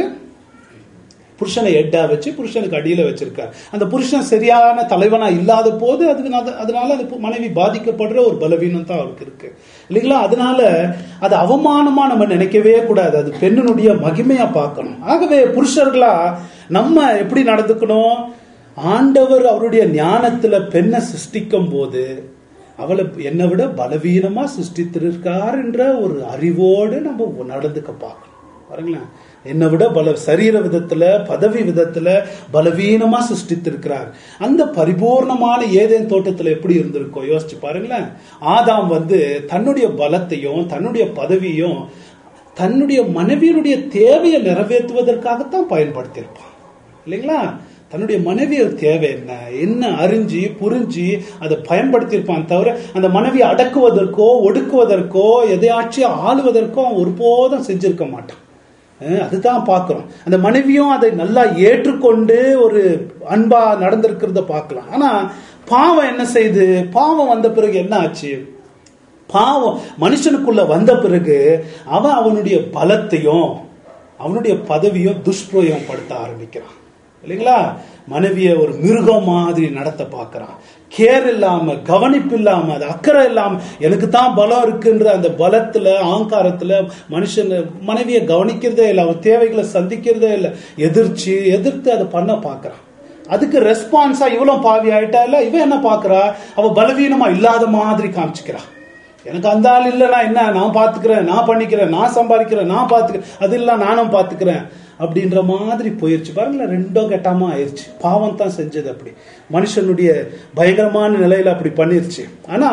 புருஷனை ஹெட்டா வச்சு புருஷனுக்கு அடியில வச்சிருக்கார் அந்த புருஷன் சரியான தலைவனா இல்லாத போது அதுக்கு நத- அதனால அந்த பு- மனைவி பாதிக்கப்படுற ஒரு பலவீனம் தான் அவருக்கு இருக்கு இல்லைங்களா அதனால அது அவமானமா நம்ம நினைக்கவே கூடாது அது பெண்ணினுடைய மகிமையா பார்க்கணும் ஆகவே புருஷர்களா நம்ம எப்படி நடந்துக்கணும் ஆண்டவர் அவருடைய ஞானத்துல பெண்ணை சிருஷ்டிக்கும் போது அவளை என்னை விட பலவீனமா சிருஷ்டித்திருக்கார் என்ற ஒரு அறிவோடு நம்ம நடந்துக்க பார்க்கணும் பாருங்களேன் என்னை விட பல சரீர விதத்துல பதவி விதத்துல பலவீனமா சிருஷ்டித்திருக்கிறார் அந்த பரிபூர்ணமான ஏதேன் தோட்டத்துல எப்படி இருந்திருக்கோம் யோசிச்சு பாருங்களேன் ஆதாம் வந்து தன்னுடைய பலத்தையும் தன்னுடைய பதவியும் தன்னுடைய மனைவியினுடைய தேவையை நிறைவேற்றுவதற்காகத்தான் பயன்படுத்தியிருப்பான் இல்லைங்களா தன்னுடைய மனைவியோட தேவை என்ன என்ன அறிஞ்சு புரிஞ்சு அதை பயன்படுத்தியிருப்பான் தவிர அந்த மனைவியை அடக்குவதற்கோ ஒடுக்குவதற்கோ எதையாச்சும் ஆளுவதற்கோ அவன் ஒருபோதும் செஞ்சிருக்க மாட்டான் அஹ் அதுதான் பார்க்கிறோம் அந்த மனைவியும் அதை நல்லா ஏற்றுக்கொண்டு ஒரு அன்பா நடந்திருக்கிறத பார்க்கலாம் ஆனா பாவம் என்ன செய்யுது பாவம் வந்த பிறகு என்ன ஆச்சு பாவம் மனுஷனுக்குள்ள வந்த பிறகு அவன் அவனுடைய பலத்தையும் அவனுடைய பதவியும் துஷ்பிரயோகம் படுத்த ஆரம்பிக்கிறான் இல்லைங்களா மனைவிய ஒரு மிருகம் மாதிரி நடத்த பார்க்கறான் கேர் இல்லாம கவனிப்பு இல்லாம அது அக்கறை இல்லாம எனக்கு தான் பலம் இருக்குன்ற அந்த பலத்துல ஆங்காரத்துல மனுஷன் மனைவியை கவனிக்கிறதே இல்லை அவன் தேவைகளை சந்திக்கிறதே இல்லை எதிர்ச்சு எதிர்த்து அதை பண்ண பார்க்கறான் அதுக்கு ரெஸ்பான்ஸா இவ்வளவு பாவி ஆயிட்டா இல்ல இவன் என்ன பாக்குறா அவ பலவீனமா இல்லாத மாதிரி காமிச்சுக்கிறா எனக்கு அந்த ஆள் இல்லைன்னா என்ன நான் பாத்துக்கிறேன் நான் பண்ணிக்கிறேன் நான் சம்பாதிக்கிறேன் நான் பாத்துக்கிறேன் அது இல்ல நானும் பாத்துக்கிறேன் அப்படின்ற மாதிரி போயிருச்சு பாருங்களேன் ரெண்டும் கெட்டாம ஆயிருச்சு பாவம் தான் செஞ்சது அப்படி மனுஷனுடைய பயங்கரமான நிலையில அப்படி பண்ணிருச்சு ஆனா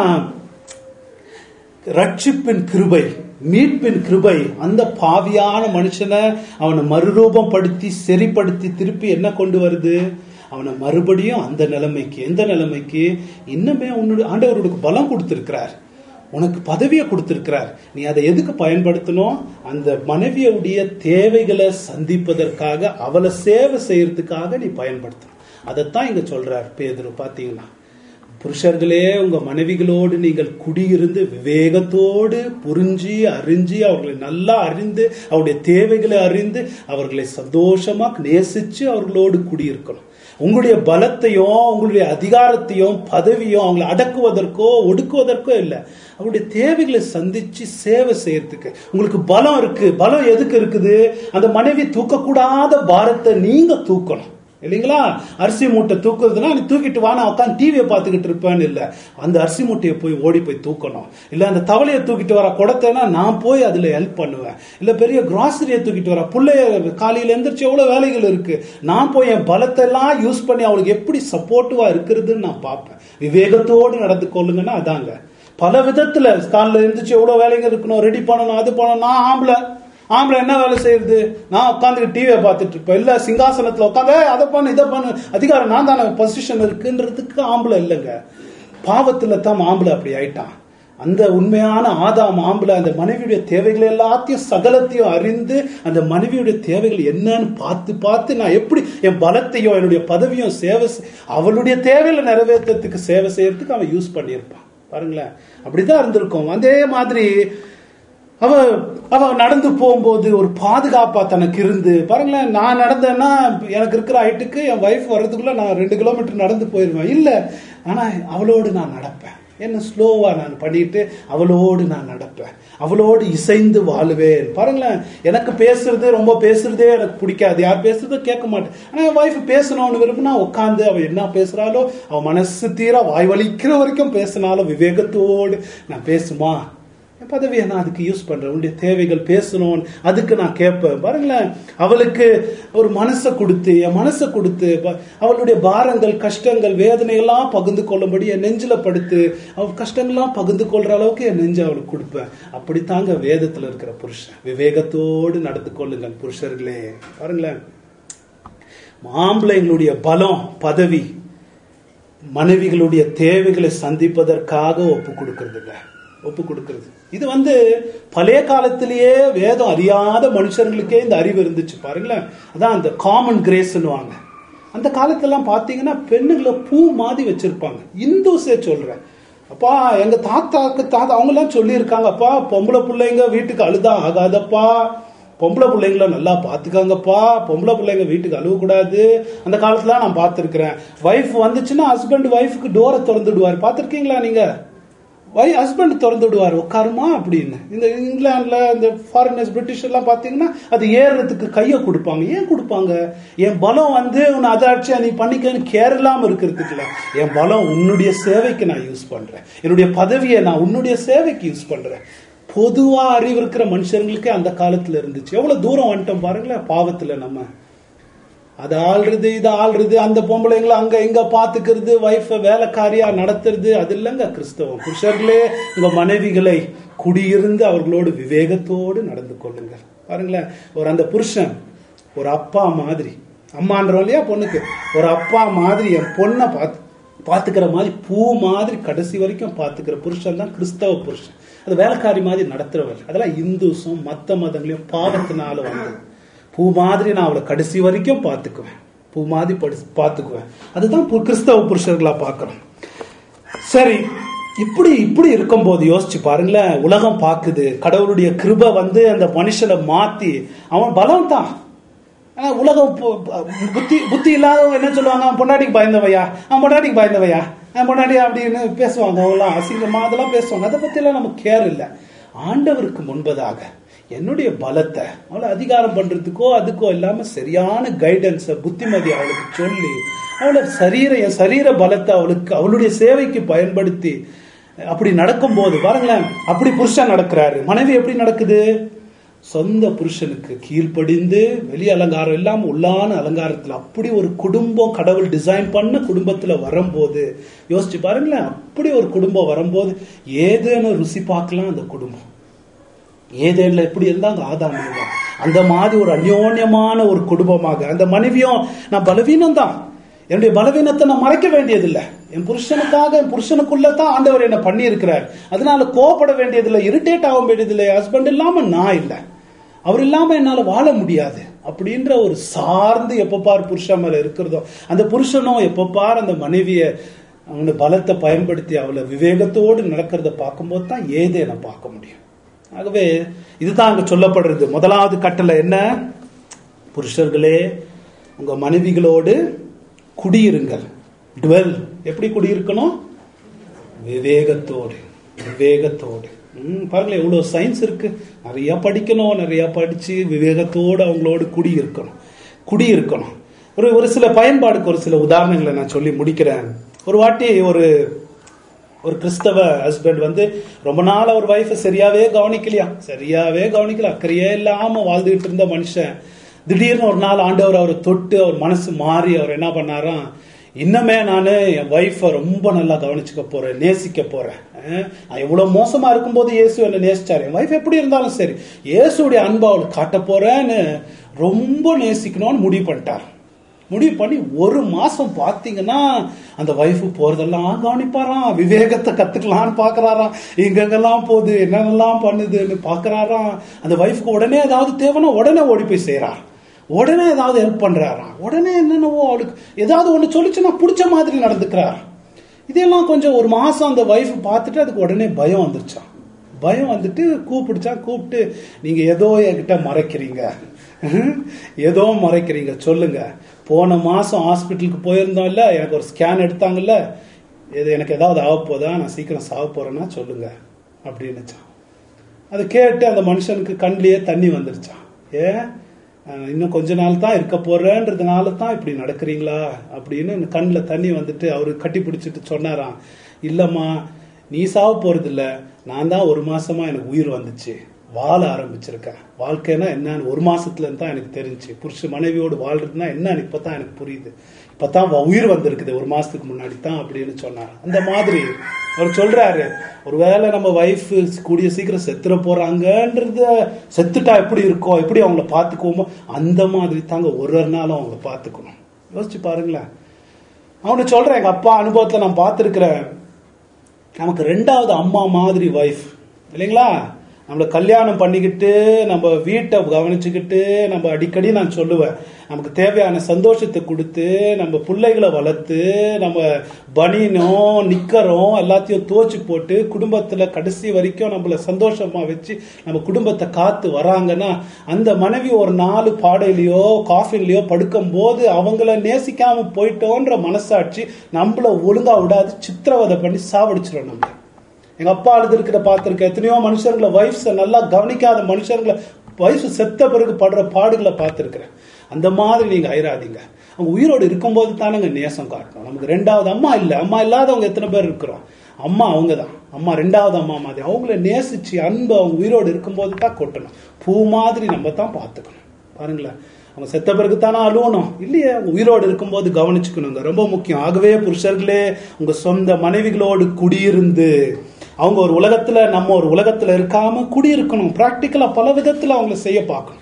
ரட்சிப்பின் கிருபை மீட்பின் கிருபை அந்த பாவியான மனுஷனை அவனை மறுரூபம் படுத்தி சரிப்படுத்தி திருப்பி என்ன கொண்டு வருது அவனை மறுபடியும் அந்த நிலைமைக்கு எந்த நிலைமைக்கு இன்னுமே உன்னுடைய ஆண்டவருக்கு பலம் கொடுத்திருக்கிறார் உனக்கு பதவியை கொடுத்திருக்கிறார் நீ அதை எதுக்கு பயன்படுத்தணும் அந்த மனைவியுடைய தேவைகளை சந்திப்பதற்காக அவளை சேவை செய்யறதுக்காக நீ பயன்படுத்தணும் அதைத்தான் இங்க சொல்றார் பேதுரு பாத்தீங்கன்னா புருஷர்களே உங்க மனைவிகளோடு நீங்கள் குடியிருந்து விவேகத்தோடு புரிஞ்சு அறிஞ்சு அவர்களை நல்லா அறிந்து அவருடைய தேவைகளை அறிந்து அவர்களை சந்தோஷமா நேசிச்சு அவர்களோடு குடியிருக்கணும் உங்களுடைய பலத்தையும் உங்களுடைய அதிகாரத்தையும் பதவியும் அவங்களை அடக்குவதற்கோ ஒடுக்குவதற்கோ இல்லை அவருடைய தேவைகளை சந்திச்சு சேவை செய்யறதுக்கு உங்களுக்கு பலம் இருக்கு பலம் எதுக்கு இருக்குது அந்த மனைவி தூக்கக்கூடாத பாரத்தை நீங்க தூக்கணும் இல்லைங்களா அரிசி மூட்டை தூக்குறதுனா நீ தூக்கிட்டு வா நான் உட்காந்து டிவியை பார்த்துக்கிட்டு இருப்பேன்னு இல்லை அந்த அரிசி மூட்டையை போய் ஓடி போய் தூக்கணும் இல்லை அந்த தவளையை தூக்கிட்டு வர குடத்தைனா நான் போய் அதில் ஹெல்ப் பண்ணுவேன் இல்லை பெரிய கிராசரியை தூக்கிட்டு வர பிள்ளைய காலையில் எந்திரிச்சு எவ்வளோ வேலைகள் இருக்கு நான் போய் என் பலத்தை எல்லாம் யூஸ் பண்ணி அவளுக்கு எப்படி சப்போர்ட்டிவா இருக்கிறதுன்னு நான் பார்ப்பேன் விவேகத்தோடு நடந்து கொள்ளுங்கன்னா அதாங்க பல விதத்துல காலைல எழுந்திரிச்சு எவ்வளவு வேலைங்க இருக்கணும் ரெடி பண்ணணும் அது பண்ணணும் நான் ஆம்பளை ஆம்பளை என்ன வேலை செய்யறது நான் உட்காந்து டிவியை பார்த்துட்டு இருப்பேன் இல்ல சிங்காசனத்துல உட்காந்து அதை பண்ணு இதை பண்ணு அதிகாரம் நான் தானே பொசிஷன் இருக்குன்றதுக்கு ஆம்பளை இல்லைங்க பாவத்துல தான் ஆம்பளை அப்படி ஆயிட்டான் அந்த உண்மையான ஆதாம் ஆம்பளை அந்த மனைவியுடைய தேவைகள் எல்லாத்தையும் சகலத்தையும் அறிந்து அந்த மனைவியுடைய தேவைகள் என்னன்னு பார்த்து பார்த்து நான் எப்படி என் பலத்தையும் என்னுடைய பதவியும் சேவை செய்- அவளுடைய தேவைகளை நிறைவேற்றத்துக்கு சேவை செய்யறதுக்கு அவன் யூஸ் பண்ணியிருப்பான் பாருங்களேன் அப்படிதான் இருந்திருக்கும் அதே மாதிரி அவ அவ நடந்து போகும்போது ஒரு பாதுகாப்பா தனக்கு இருந்து பாருங்களேன் நான் நடந்தேன்னா எனக்கு இருக்கிற ஹைட்டுக்கு என் ஒய்ஃப் வர்றதுக்குள்ள நான் ரெண்டு கிலோமீட்டர் நடந்து போயிடுவேன் இல்ல ஆனா அவளோடு நான் நடப்பேன் என்ன ஸ்லோவா நான் பண்ணிட்டு அவளோடு நான் நடப்பேன் அவளோடு இசைந்து வாழுவேன் பாருங்களேன் எனக்கு பேசுறது ரொம்ப பேசுறதே எனக்கு பிடிக்காது யார் பேசுறதோ கேட்க மாட்டேன் ஆனா என் ஒய்ஃப் பேசணும்னு விரும்பினா உட்காந்து அவ என்ன பேசுறாளோ அவ மனசு தீர வாய் வலிக்கிற வரைக்கும் பேசினாலும் விவேகத்தோடு நான் பேசுமா என் பதவியை நான் அதுக்கு யூஸ் பண்றேன் உன்னுடைய தேவைகள் பேசணும் அதுக்கு நான் கேட்பேன் பாருங்களேன் அவளுக்கு ஒரு மனசை கொடுத்து என் மனசை கொடுத்து ப- அவளுடைய பாரங்கள் கஷ்டங்கள் வேதனையெல்லாம் பகிர்ந்து கொள்ளும்படி என் நெஞ்சில படுத்து அவள் கஷ்டங்கள்லாம் பகிர்ந்து கொள்ற அளவுக்கு என் நெஞ்சை அவளுக்கு கொடுப்பேன் அப்படித்தாங்க வேதத்துல இருக்கிற புருஷன் விவேகத்தோடு நடந்து கொள்ளுங்கள் புருஷர்களே பாருங்களேன் ஆம்பளைங்களுடைய பலம் பதவி மனைவிகளுடைய தேவைகளை சந்திப்பதற்காக ஒப்பு கொடுக்கறது இல்ல ஒப்பு கொடுக்கிறது இது வந்து பழைய காலத்திலேயே வேதம் அறியாத மனுஷர்களுக்கே இந்த அறிவு இருந்துச்சு பாருங்களேன் அதான் அந்த காமன் கிரேஸ்ன்னுவாங்க அந்த காலத்துலலாம் பார்த்தீங்கன்னா பெண்ணுகளை பூ மாதிரி வச்சிருப்பாங்க இந்துஸே சொல்றேன் அப்பா எங்க தாத்தாக்கு தாத்தா அவங்க எல்லாம் சொல்லியிருக்காங்க அப்பா பொம்பளை பிள்ளைங்க வீட்டுக்கு அழுதா ஆகாதப்பா பொம்பளை பிள்ளைங்கள நல்லா பாத்துக்காங்கப்பா பொம்பளை பிள்ளைங்க வீட்டுக்கு அழுவக்கூடாது அந்த காலத்துல நான் பார்த்துருக்கிறேன் ஒய்ஃப் வந்துச்சுன்னா ஹஸ்பண்ட் ஒய்ஃப்க்கு டோரை திறந்துடுவார் பார்த்துருக்கீங்களா நீங்க வை ஹஸ்பண்ட் திறந்து விடுவார் உட்காருமா அப்படின்னு இந்த இங்கிலாந்துல இந்த ஃபாரினர்ஸ் பிரிட்டிஷ் எல்லாம் பாத்தீங்கன்னா அது ஏறுறதுக்கு கையை கொடுப்பாங்க ஏன் கொடுப்பாங்க என் பலம் வந்து உன்னை அதாட்சியா நீ பண்ணிக்கன்னு கேர் இல்லாம இருக்கிறதுக்கு இல்ல என் பலம் உன்னுடைய சேவைக்கு நான் யூஸ் பண்றேன் என்னுடைய பதவியை நான் உன்னுடைய சேவைக்கு யூஸ் பண்றேன் பொதுவா அறிவு இருக்கிற மனுஷங்களுக்கே அந்த காலத்துல இருந்துச்சு எவ்வளவு தூரம் வந்துட்டோம் பாருங்களேன் பாவத்துல நம்ம அது ஆள்றது இது ஆள்றது அந்த பொம்பளைங்களை அங்க இங்க பாத்துக்கிறது வைஃப வேலைக்காரியா நடத்துறது அது இல்லைங்க கிறிஸ்தவம் புருஷர்களே உங்க மனைவிகளை குடியிருந்து அவர்களோடு விவேகத்தோடு நடந்து கொள்ளுங்க பாருங்களேன் ஒரு அந்த புருஷன் ஒரு அப்பா மாதிரி அம்மான்றோம் இல்லையா பொண்ணுக்கு ஒரு அப்பா மாதிரி என் பொண்ணை பார்த்து பாத்துக்கிற மாதிரி பூ மாதிரி கடைசி வரைக்கும் பாத்துக்கிற புருஷன் தான் கிறிஸ்தவ புருஷன் அது வேலைக்காரி மாதிரி நடத்துறவர் அதெல்லாம் இந்துஸும் மத்த மதங்களையும் பாவத்தினால வந்தது பூ மாதிரி நான் அவளை கடைசி வரைக்கும் பார்த்துக்குவேன் பூ மாதிரி படி பார்த்துக்குவேன் அதுதான் பு- கிறிஸ்தவ புருஷர்களா பார்க்கணும் சரி இப்படி இப்படி இருக்கும்போது யோசிச்சு பாருங்களேன் உலகம் பார்க்குது கடவுளுடைய கிருபை வந்து அந்த மனுஷனை மாத்தி அவன் பலம் தான் ஆனா உலகம் பு- புத்தி புத்தி இல்லாதவங்க என்ன சொல்லுவாங்க அவன் பொண்டாட்டிக்கு பயந்தவையா அவன் பொண்டாட்டிக்கு பயந்தவையா அவன் பொண்டாட்டி அப்படின்னு பேசுவாங்க அவங்களாம் அசிங்கமா அதெல்லாம் பேசுவாங்க அதை பத்தியெல்லாம் நமக்கு கேர் இல்லை ஆண்டவருக்கு முன்பதாக என்னுடைய பலத்தை அவளை அதிகாரம் பண்றதுக்கோ அதுக்கோ இல்லாம சரியான கைடன்ஸை புத்திமதி அவளுக்கு சொல்லி அவளை சரீர என் சரீர பலத்தை அவளுக்கு அவளுடைய சேவைக்கு பயன்படுத்தி அப்படி நடக்கும்போது பாருங்களேன் அப்படி புருஷன் நடக்கிறாரு மனைவி எப்படி நடக்குது சொந்த புருஷனுக்கு கீழ்ப்படிந்து வெளி அலங்காரம் இல்லாம உள்ளான அலங்காரத்துல அப்படி ஒரு குடும்பம் கடவுள் டிசைன் பண்ண குடும்பத்துல வரும்போது யோசிச்சு பாருங்களேன் அப்படி ஒரு குடும்பம் வரும்போது ஏதேனும் ருசி பார்க்கலாம் அந்த குடும்பம் ஏதேன்ல எப்படி இருந்தாங்க ஆதாம் ஏவா. அந்த மாதிரி ஒரு அந்யோன்யமான ஒரு குடும்பமாக அந்த மனைவியும் நான் பலவீனம் தான் என்னுடைய பலவீனத்தை நான் மறைக்க வேண்டியதில்லை என் புருஷனுக்காக என் புருஷனுக்குள்ள தான் ஆண்டவர் என்ன பண்ணி இருக்கிறார் அதனால கோபப்பட வேண்டியதில்லை இரிட்டேட் ஆக வேண்டியதில்லை ஹஸ்பண்ட் இல்லாம நான் இல்லை அவர் இல்லாம என்னால வாழ முடியாது அப்படின்ற ஒரு சார்ந்து எப்ப பார் புருஷன் மேல இருக்கிறதோ அந்த புருஷனும் எப்ப பார் அந்த மனைவிய அவனுடைய பலத்தை பயன்படுத்தி அவளை விவேகத்தோடு நடக்கிறத பார்க்கும்போது தான் ஏதேனை பார்க்க முடியும் ஆகவே இதுதான் அங்க சொல்லப்படுறது முதலாவது கட்டளை என்ன புருஷர்களே உங்க மனைவிகளோடு குடியிருங்கள் டுவெல் எப்படி குடியிருக்கணும் விவேகத்தோடு விவேகத்தோடு ம், பாருங்களேன் எவ்வளவு சயின்ஸ் இருக்கு நிறைய படிக்கணும் நிறைய படிச்சு விவேகத்தோடு அவங்களோடு குடியிருக்கணும் குடியிருக்கணும் ஒரு ஒரு சில பயன்பாடுக்கு ஒரு சில உதாரணங்களை நான் சொல்லி முடிக்கிறேன் ஒரு வாட்டி ஒரு ஒரு கிறிஸ்தவ ஹஸ்பண்ட் வந்து ரொம்ப நாள் அவர் ஒய்ஃபை சரியாவே கவனிக்கலையா சரியாவே கவனிக்கல அக்கறையே இல்லாம வாழ்ந்துகிட்டு இருந்த மனுஷன் திடீர்னு ஒரு நாள் ஆண்டவர் அவரை தொட்டு அவர் மனசு மாறி அவர் என்ன பண்ணாராம் இன்னமே நான் என் ஒய்ஃபை ரொம்ப நல்லா கவனிச்சுக்க போறேன் நேசிக்க போறேன் அஹ், நான் எவ்வளவு மோசமா இருக்கும்போது இயேசு என்ன நேசிச்சாரு என் ஒய்ஃப் எப்படி இருந்தாலும் சரி இயேசுடைய அன்பை அவளுக்கு காட்ட போறேன்னு ரொம்ப நேசிக்கணும்னு முடிவு பண்ணிட்டார் முடிவு பண்ணி ஒரு மாசம் பாத்தீங்கன்னா அந்த வைஃப் போறதெல்லாம் கவனிப்பாராம் விவேகத்தை கத்துக்கலாம்னு பாக்குறாராம் எங்கெங்கெல்லாம் போகுது என்னென்னலாம் பண்ணுதுன்னு பாக்குறாராம் அந்த வைஃப்க்கு உடனே ஏதாவது தேவைன்னா உடனே ஓடி போய் செய்றார் உடனே ஏதாவது ஹெல்ப் பண்றாராம் உடனே என்னென்னவோ அவளுக்கு ஏதாவது ஒண்ணு சொல்லிச்சுன்னா பிடிச்ச மாதிரி நடந்துக்கிறார் இதெல்லாம் கொஞ்சம் ஒரு மாசம் அந்த வைஃப் பார்த்துட்டு அதுக்கு உடனே பயம் வந்துருச்சான் பயம் வந்துட்டு கூப்பிடுச்சா கூப்பிட்டு நீங்க ஏதோ என்கிட்ட மறைக்கிறீங்க ஏதோ மறைக்கிறீங்க சொல்லுங்க போன மாசம் ஹாஸ்பிட்டலுக்கு போயிருந்தோம்ல எனக்கு ஒரு ஸ்கேன் எடுத்தாங்கல்ல இது எனக்கு ஏதாவது ஆக போதா நான் சீக்கிரம் சாக போறேன்னா சொல்லுங்க அப்படின்னுச்சான் அதை கேட்டு அந்த மனுஷனுக்கு கண்ணிலேயே தண்ணி வந்துருச்சான் ஏன் அஹ் இன்னும் கொஞ்ச நாள் தான் இருக்க போறேன்றதுனால தான் இப்படி நடக்கிறீங்களா அப்படின்னு கண்ணில் தண்ணி வந்துட்டு அவரு கட்டி பிடிச்சிட்டு சொன்னாராம் இல்லம்மா நீ சாவ போறது இல்ல நான் தான் ஒரு மாசமா எனக்கு உயிர் வந்துச்சு வாழ ஆரம்பிச்சிருக்கேன் வாழ்க்கைனா என்னன்னு ஒரு மாசத்துல இருந்து தான் எனக்கு தெரிஞ்சு புருஷ மனைவியோடு வாழ்றதுன்னா என்னன்னு இப்பதான் எனக்கு புரியுது இப்பதான் வ- உயிர் வந்திருக்குது ஒரு மாசத்துக்கு முன்னாடி தான் அப்படின்னு சொன்னார் அந்த மாதிரி அவர் சொல்றாரு ஒருவேளை நம்ம வைஃப் கூடிய சீக்கிரம் செத்துற போறாங்கன்றத செத்துட்டா எப்படி இருக்கோ எப்படி அவங்கள பாத்துக்குவோமோ அந்த மாதிரி தாங்க ஒரு ஒரு நாளும் அவங்கள பாத்துக்கணும் யோசிச்சு பாருங்களேன் அவனை சொல்றேன் எங்க அப்பா அனுபவத்துல நான் பார்த்திருக்கிறேன் நமக்கு ரெண்டாவது அம்மா மாதிரி வைஃப் இல்லைங்களா நம்மளை கல்யாணம் பண்ணிக்கிட்டு நம்ம வீட்டை கவனிச்சுக்கிட்டு நம்ம அடிக்கடி நான் சொல்லுவேன் நமக்கு தேவையான சந்தோஷத்தை கொடுத்து நம்ம பிள்ளைகளை வளர்த்து நம்ம பனியனும் நிக்கரும் எல்லாத்தையும் துவச்சி போட்டு குடும்பத்துல கடைசி வரைக்கும் நம்மள சந்தோஷமா வச்சு நம்ம குடும்பத்தை காத்து வராங்கன்னா அந்த மனைவி ஒரு நாலு பாடையிலயோ காஃபின்லயோ படுக்கும் போது அவங்கள நேசிக்காம போயிட்டோன்ற மனசாட்சி நம்மள ஒழுங்கா விடாது சித்திரவதை பண்ணி சாவடிச்சிடும் நம்ம எங்க அப்பா அழுதுருக்கிற பார்த்திருக்கேன் எத்தனையோ மனுஷங்களை வைஃப்ஸை நல்லா கவனிக்காத மனுஷங்களை வைஃப் செத்த பிறகு படுற பாடுகளை பார்த்திருக்கிறேன் அந்த மாதிரி நீங்க ஐராதீங்க அவங்க உயிரோடு இருக்கும்போது தானங்க நேசம் காட்டணும் நமக்கு ரெண்டாவது அம்மா இல்லை அம்மா இல்லாதவங்க எத்தனை பேர் இருக்கிறோம் அம்மா அவங்க தான் அம்மா ரெண்டாவது அம்மா மாதிரி அவங்கள நேசிச்சு அன்பு அவங்க உயிரோடு இருக்கும்போது தான் கொட்டணும் பூ மாதிரி நம்ம தான் பார்த்துக்கணும் பாருங்களேன் அவங்க செத்த பிறகு தானே அழுவணும் இல்லையே அவங்க உயிரோடு இருக்கும்போது கவனிச்சுக்கணுங்க ரொம்ப முக்கியம் ஆகவே புருஷர்களே உங்க சொந்த மனைவிகளோடு குடியிருந்து அவங்க ஒரு உலகத்துல நம்ம ஒரு உலகத்துல இருக்காம குடியிருக்கணும் பிராக்டிக்கலா பல விதத்துல அவங்கள செய்ய பார்க்கணும்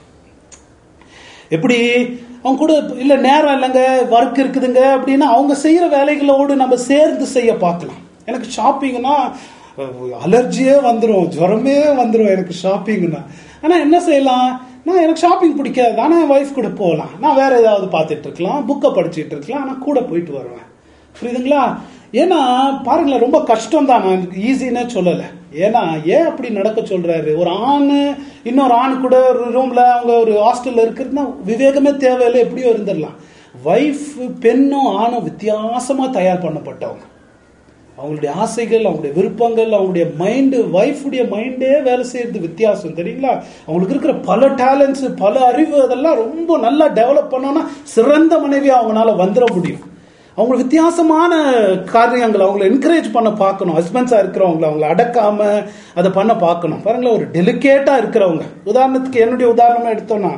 எப்படி அவங்க கூட இல்ல நேரம் இல்லைங்க ஒர்க் இருக்குதுங்க அப்படின்னா அவங்க செய்யற வேலைகளோடு நம்ம சேர்ந்து செய்ய பார்க்கலாம் எனக்கு ஷாப்பிங்னா அலர்ஜியே வந்துடும் ஜுரமே வந்துடும் எனக்கு ஷாப்பிங்னா ஆனா என்ன செய்யலாம் நான் எனக்கு ஷாப்பிங் பிடிக்காது ஆனா என் ஒய்ஃப் கூட போகலாம் நான் வேற ஏதாவது பார்த்துட்டு இருக்கலாம் புக்கை படிச்சுட்டு இருக்கலாம் ஆனா கூட போயிட்டு வருவேன் புரியுதுங்களா ஏன்னா பாருங்களேன் ரொம்ப கஷ்டம் தான் நான் ஈஸின்னே சொல்லலை ஏன்னா ஏன் அப்படி நடக்க சொல்றாரு ஒரு ஆண் இன்னொரு ஆண் கூட ஒரு ரூம்ல அவங்க ஒரு ஹாஸ்டல்ல இருக்கிறதுனா விவேகமே தேவையில்லை எப்படியோ இருந்துடலாம் வைஃப் பெண்ணும் ஆணும் வித்தியாசமா தயார் பண்ணப்பட்டவங்க அவங்களுடைய ஆசைகள் அவங்களுடைய விருப்பங்கள் அவங்களுடைய மைண்டு ஒய்ஃபுடைய மைண்டே வேலை செய்யறது வித்தியாசம் தெரியுங்களா அவங்களுக்கு இருக்கிற பல டேலண்ட்ஸ் பல அறிவு அதெல்லாம் ரொம்ப நல்லா டெவலப் பண்ணோம்னா சிறந்த மனைவி அவங்களால வந்துட முடியும் அவங்க வித்தியாசமான காரியங்கள் அவங்களை என்கரேஜ் பண்ண பார்க்கணும் ஹஸ்பண்ட்ஸா இருக்கிறவங்களை அவங்கள அடக்காம அதை பண்ண பார்க்கணும் பாருங்களேன் ஒரு டெலிகேட்டா இருக்கிறவங்க உதாரணத்துக்கு என்னுடைய உதாரணமா எடுத்தோம்னா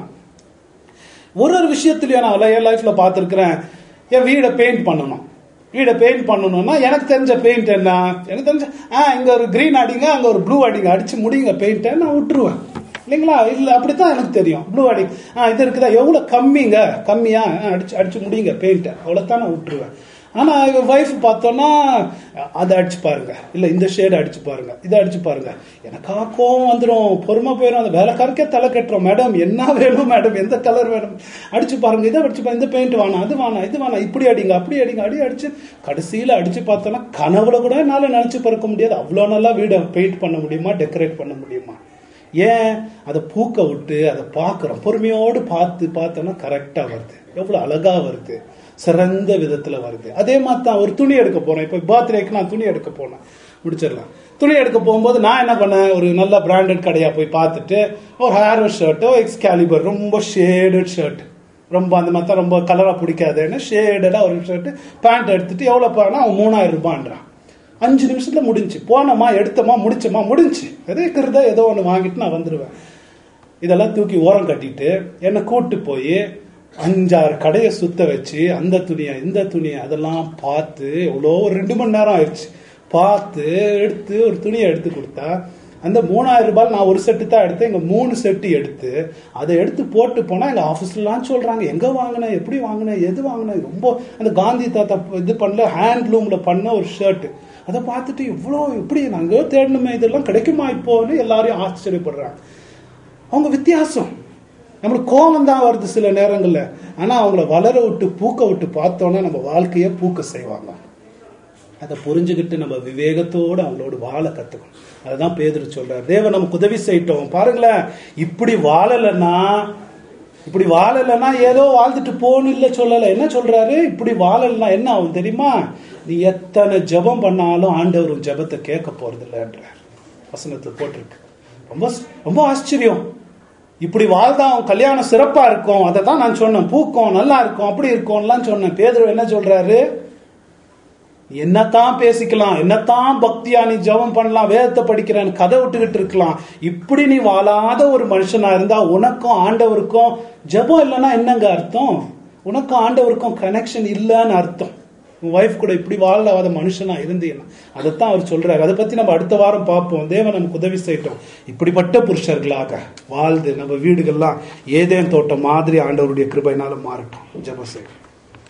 ஒரு ஒரு விஷயத்துலயும் நான் என் லைஃப்ல பார்த்துருக்கிறேன் என் வீடை பெயிண்ட் பண்ணணும் வீடை பெயிண்ட் பண்ணணும்னா எனக்கு தெரிஞ்ச பெயிண்ட் என்ன எனக்கு தெரிஞ்ச ஆ இங்க ஒரு கிரீன் அடிங்க அங்க ஒரு ப்ளூ அடிங்க அடிச்சு முடிங்க பெயிண்ட்டை நான் விட்டுருவேன் இல்லைங்களா இல்ல அப்படித்தான் எனக்கு தெரியும் ப்ளூ அடி ஆ இது இருக்குதா எவ்வளவு கம்மிங்க கம்மியா ஆ, அடிச்சு அடிச்சு முடிங்க பெயிண்ட்டை அவ்வளவுதான் நான் விட்டுருவேன் ஆனா இவ வைஃப் பார்த்தோன்னா அதை அடிச்சு பாருங்க இல்ல இந்த ஷேடு அடிச்சு பாருங்க இதை அடிச்சு பாருங்க எனக்கா கோவம் வந்துடும் பொறுமை போயிடும் அந்த வேலைக்காரக்கே தலை கட்டுறோம் மேடம் என்ன வேணும் மேடம் எந்த கலர் வேணும் அடிச்சு பாருங்க இதை அடிச்சு பாருங்க இந்த பெயிண்ட் வேணாம் அது வேணாம் இது வேணாம் இப்படி அடிங்க அப்படி அடிங்க அடி அடிச்சு கடைசியில அடிச்சு பார்த்தோன்னா கனவுல கூட என்னால நினைச்சு பறக்க முடியாது அவ்வளவு நல்லா வீடை பெயிண்ட் பண்ண முடியுமா டெக்கரேட் பண்ண முடியுமா ஏன் அதை பூக்க விட்டு அதை பார்க்குறோம் பொறுமையோடு பார்த்து பார்த்தோன்னா கரெக்டாக வருது எவ்வளோ அழகா வருது சிறந்த விதத்துல வருது அதே மாதிரி தான் ஒரு துணி எடுக்க போறேன் இப்போ பர்த்டேக்கு நான் துணி எடுக்க போனேன் முடிச்சிடலாம் துணி எடுக்க போகும்போது நான் என்ன பண்ணேன் ஒரு நல்ல பிராண்டட் கடையா போய் பார்த்துட்டு ஒரு ஹேர் ஷர்ட்டோ எக்ஸ் கேலிபர் ரொம்ப ஷேடட் ஷர்ட் ரொம்ப அந்த மாதிரி தான் ரொம்ப கலராக பிடிக்காதுன்னு ஷேடடாக ஒரு ஷர்ட் பேண்ட் எடுத்துட்டு எவ்வளோ போனா அவன் மூணாயிரம் ரூபான்றான் அஞ்சு நிமிஷத்துல முடிஞ்சு போனோமா எடுத்தோமா முடிச்சோமா முடிஞ்சு எதுக்குறத ஏதோ ஒன்று வாங்கிட்டு நான் வந்துடுவேன் இதெல்லாம் தூக்கி ஓரம் கட்டிட்டு என்னை கூட்டு போய் அஞ்சாறு கடையை சுத்த வச்சு அந்த துணியை இந்த துணியை அதெல்லாம் பார்த்து எவ்வளோ ஒரு ரெண்டு மணி நேரம் ஆயிடுச்சு பார்த்து எடுத்து ஒரு துணியை எடுத்து கொடுத்தா அந்த மூணாயிரம் ரூபாய் நான் ஒரு செட்டு தான் எடுத்தேன் இங்க மூணு செட்டு எடுத்து அதை எடுத்து போட்டு போனா எங்க ஆபீஸ்லாம் சொல்றாங்க எங்க வாங்கினேன் எப்படி வாங்கினேன் எது வாங்கினேன் ரொம்ப அந்த காந்தி தாத்தா இது பண்ணல ஹேண்ட்லூம்ல பண்ண ஒரு ஷர்ட் அதை பார்த்துட்டு இவ்வளோ எப்படி நாங்க தேடணுமே இதெல்லாம் கிடைக்குமா இப்போன்னு எல்லாரையும் ஆச்சரியப்படுறாங்க அவங்க வித்தியாசம் நம்மளுக்கு கோபம் தான் வருது சில நேரங்கள்ல ஆனா அவங்கள வளர விட்டு பூக்க விட்டு பார்த்தோன்னா நம்ம வாழ்க்கையை பூக்க செய்வாங்க அதை புரிஞ்சுக்கிட்டு நம்ம விவேகத்தோடு அவங்களோட வாழ கத்துக்கணும் அதுதான் பேதுரு சொல்றாரு தேவன் நமக்கு உதவி செய்யட்டும் பாருங்களேன் இப்படி வாழலைன்னா இப்படி வாழலைன்னா ஏதோ வாழ்ந்துட்டு போகணும் இல்ல சொல்லல என்ன சொல்றாரு இப்படி வாழலைன்னா என்ன ஆகும் தெரியுமா நீ எத்தனை ஜெபம் பண்ணாலும் ஆண்டவர் உன் ஜெபத்தை கேட்க போறது இல்லைன்றார் வசனத்துல போட்டிருக்கு ரொம்ப ரொம்ப ஆச்சரியம் இப்படி வாழ்ந்தா அவன் கல்யாணம் சிறப்பா இருக்கும் அதை தான் நான் சொன்னேன் பூக்கும் நல்லா இருக்கும் அப்படி இருக்கும்லாம் சொன்னேன் பேதுரு என்ன சொல்றாரு என்னத்தான் பேசிக்கலாம் என்னத்தான் பக்தியா நீ ஜெபம் பண்ணலாம் வேதத்தை படிக்கிறேன் கதை விட்டுக்கிட்டு இருக்கலாம் இப்படி நீ வாழாத ஒரு மனுஷனா இருந்தா உனக்கும் ஆண்டவருக்கும் ஜெபம் இல்லைன்னா என்னங்க அர்த்தம் உனக்கும் ஆண்டவருக்கும் கனெக்ஷன் இல்லைன்னு அர்த்தம் உன் ஒய்ஃப் கூட இப்படி வாழாத மனுஷனா இருந்தீங்கன்னா அதைத்தான் அவர் சொல்றாரு அதை பத்தி நம்ம அடுத்த வாரம் பார்ப்போம் தேவன் நமக்கு உதவி செய்யட்டும் இப்படிப்பட்ட புருஷர்களாக வாழ்ந்து நம்ம வீடுகள்லாம் ஏதேன் தோட்டம் மாதிரி ஆண்டவருடைய கிருபையினால மாறட்டும் ஜெபம் செய்யும்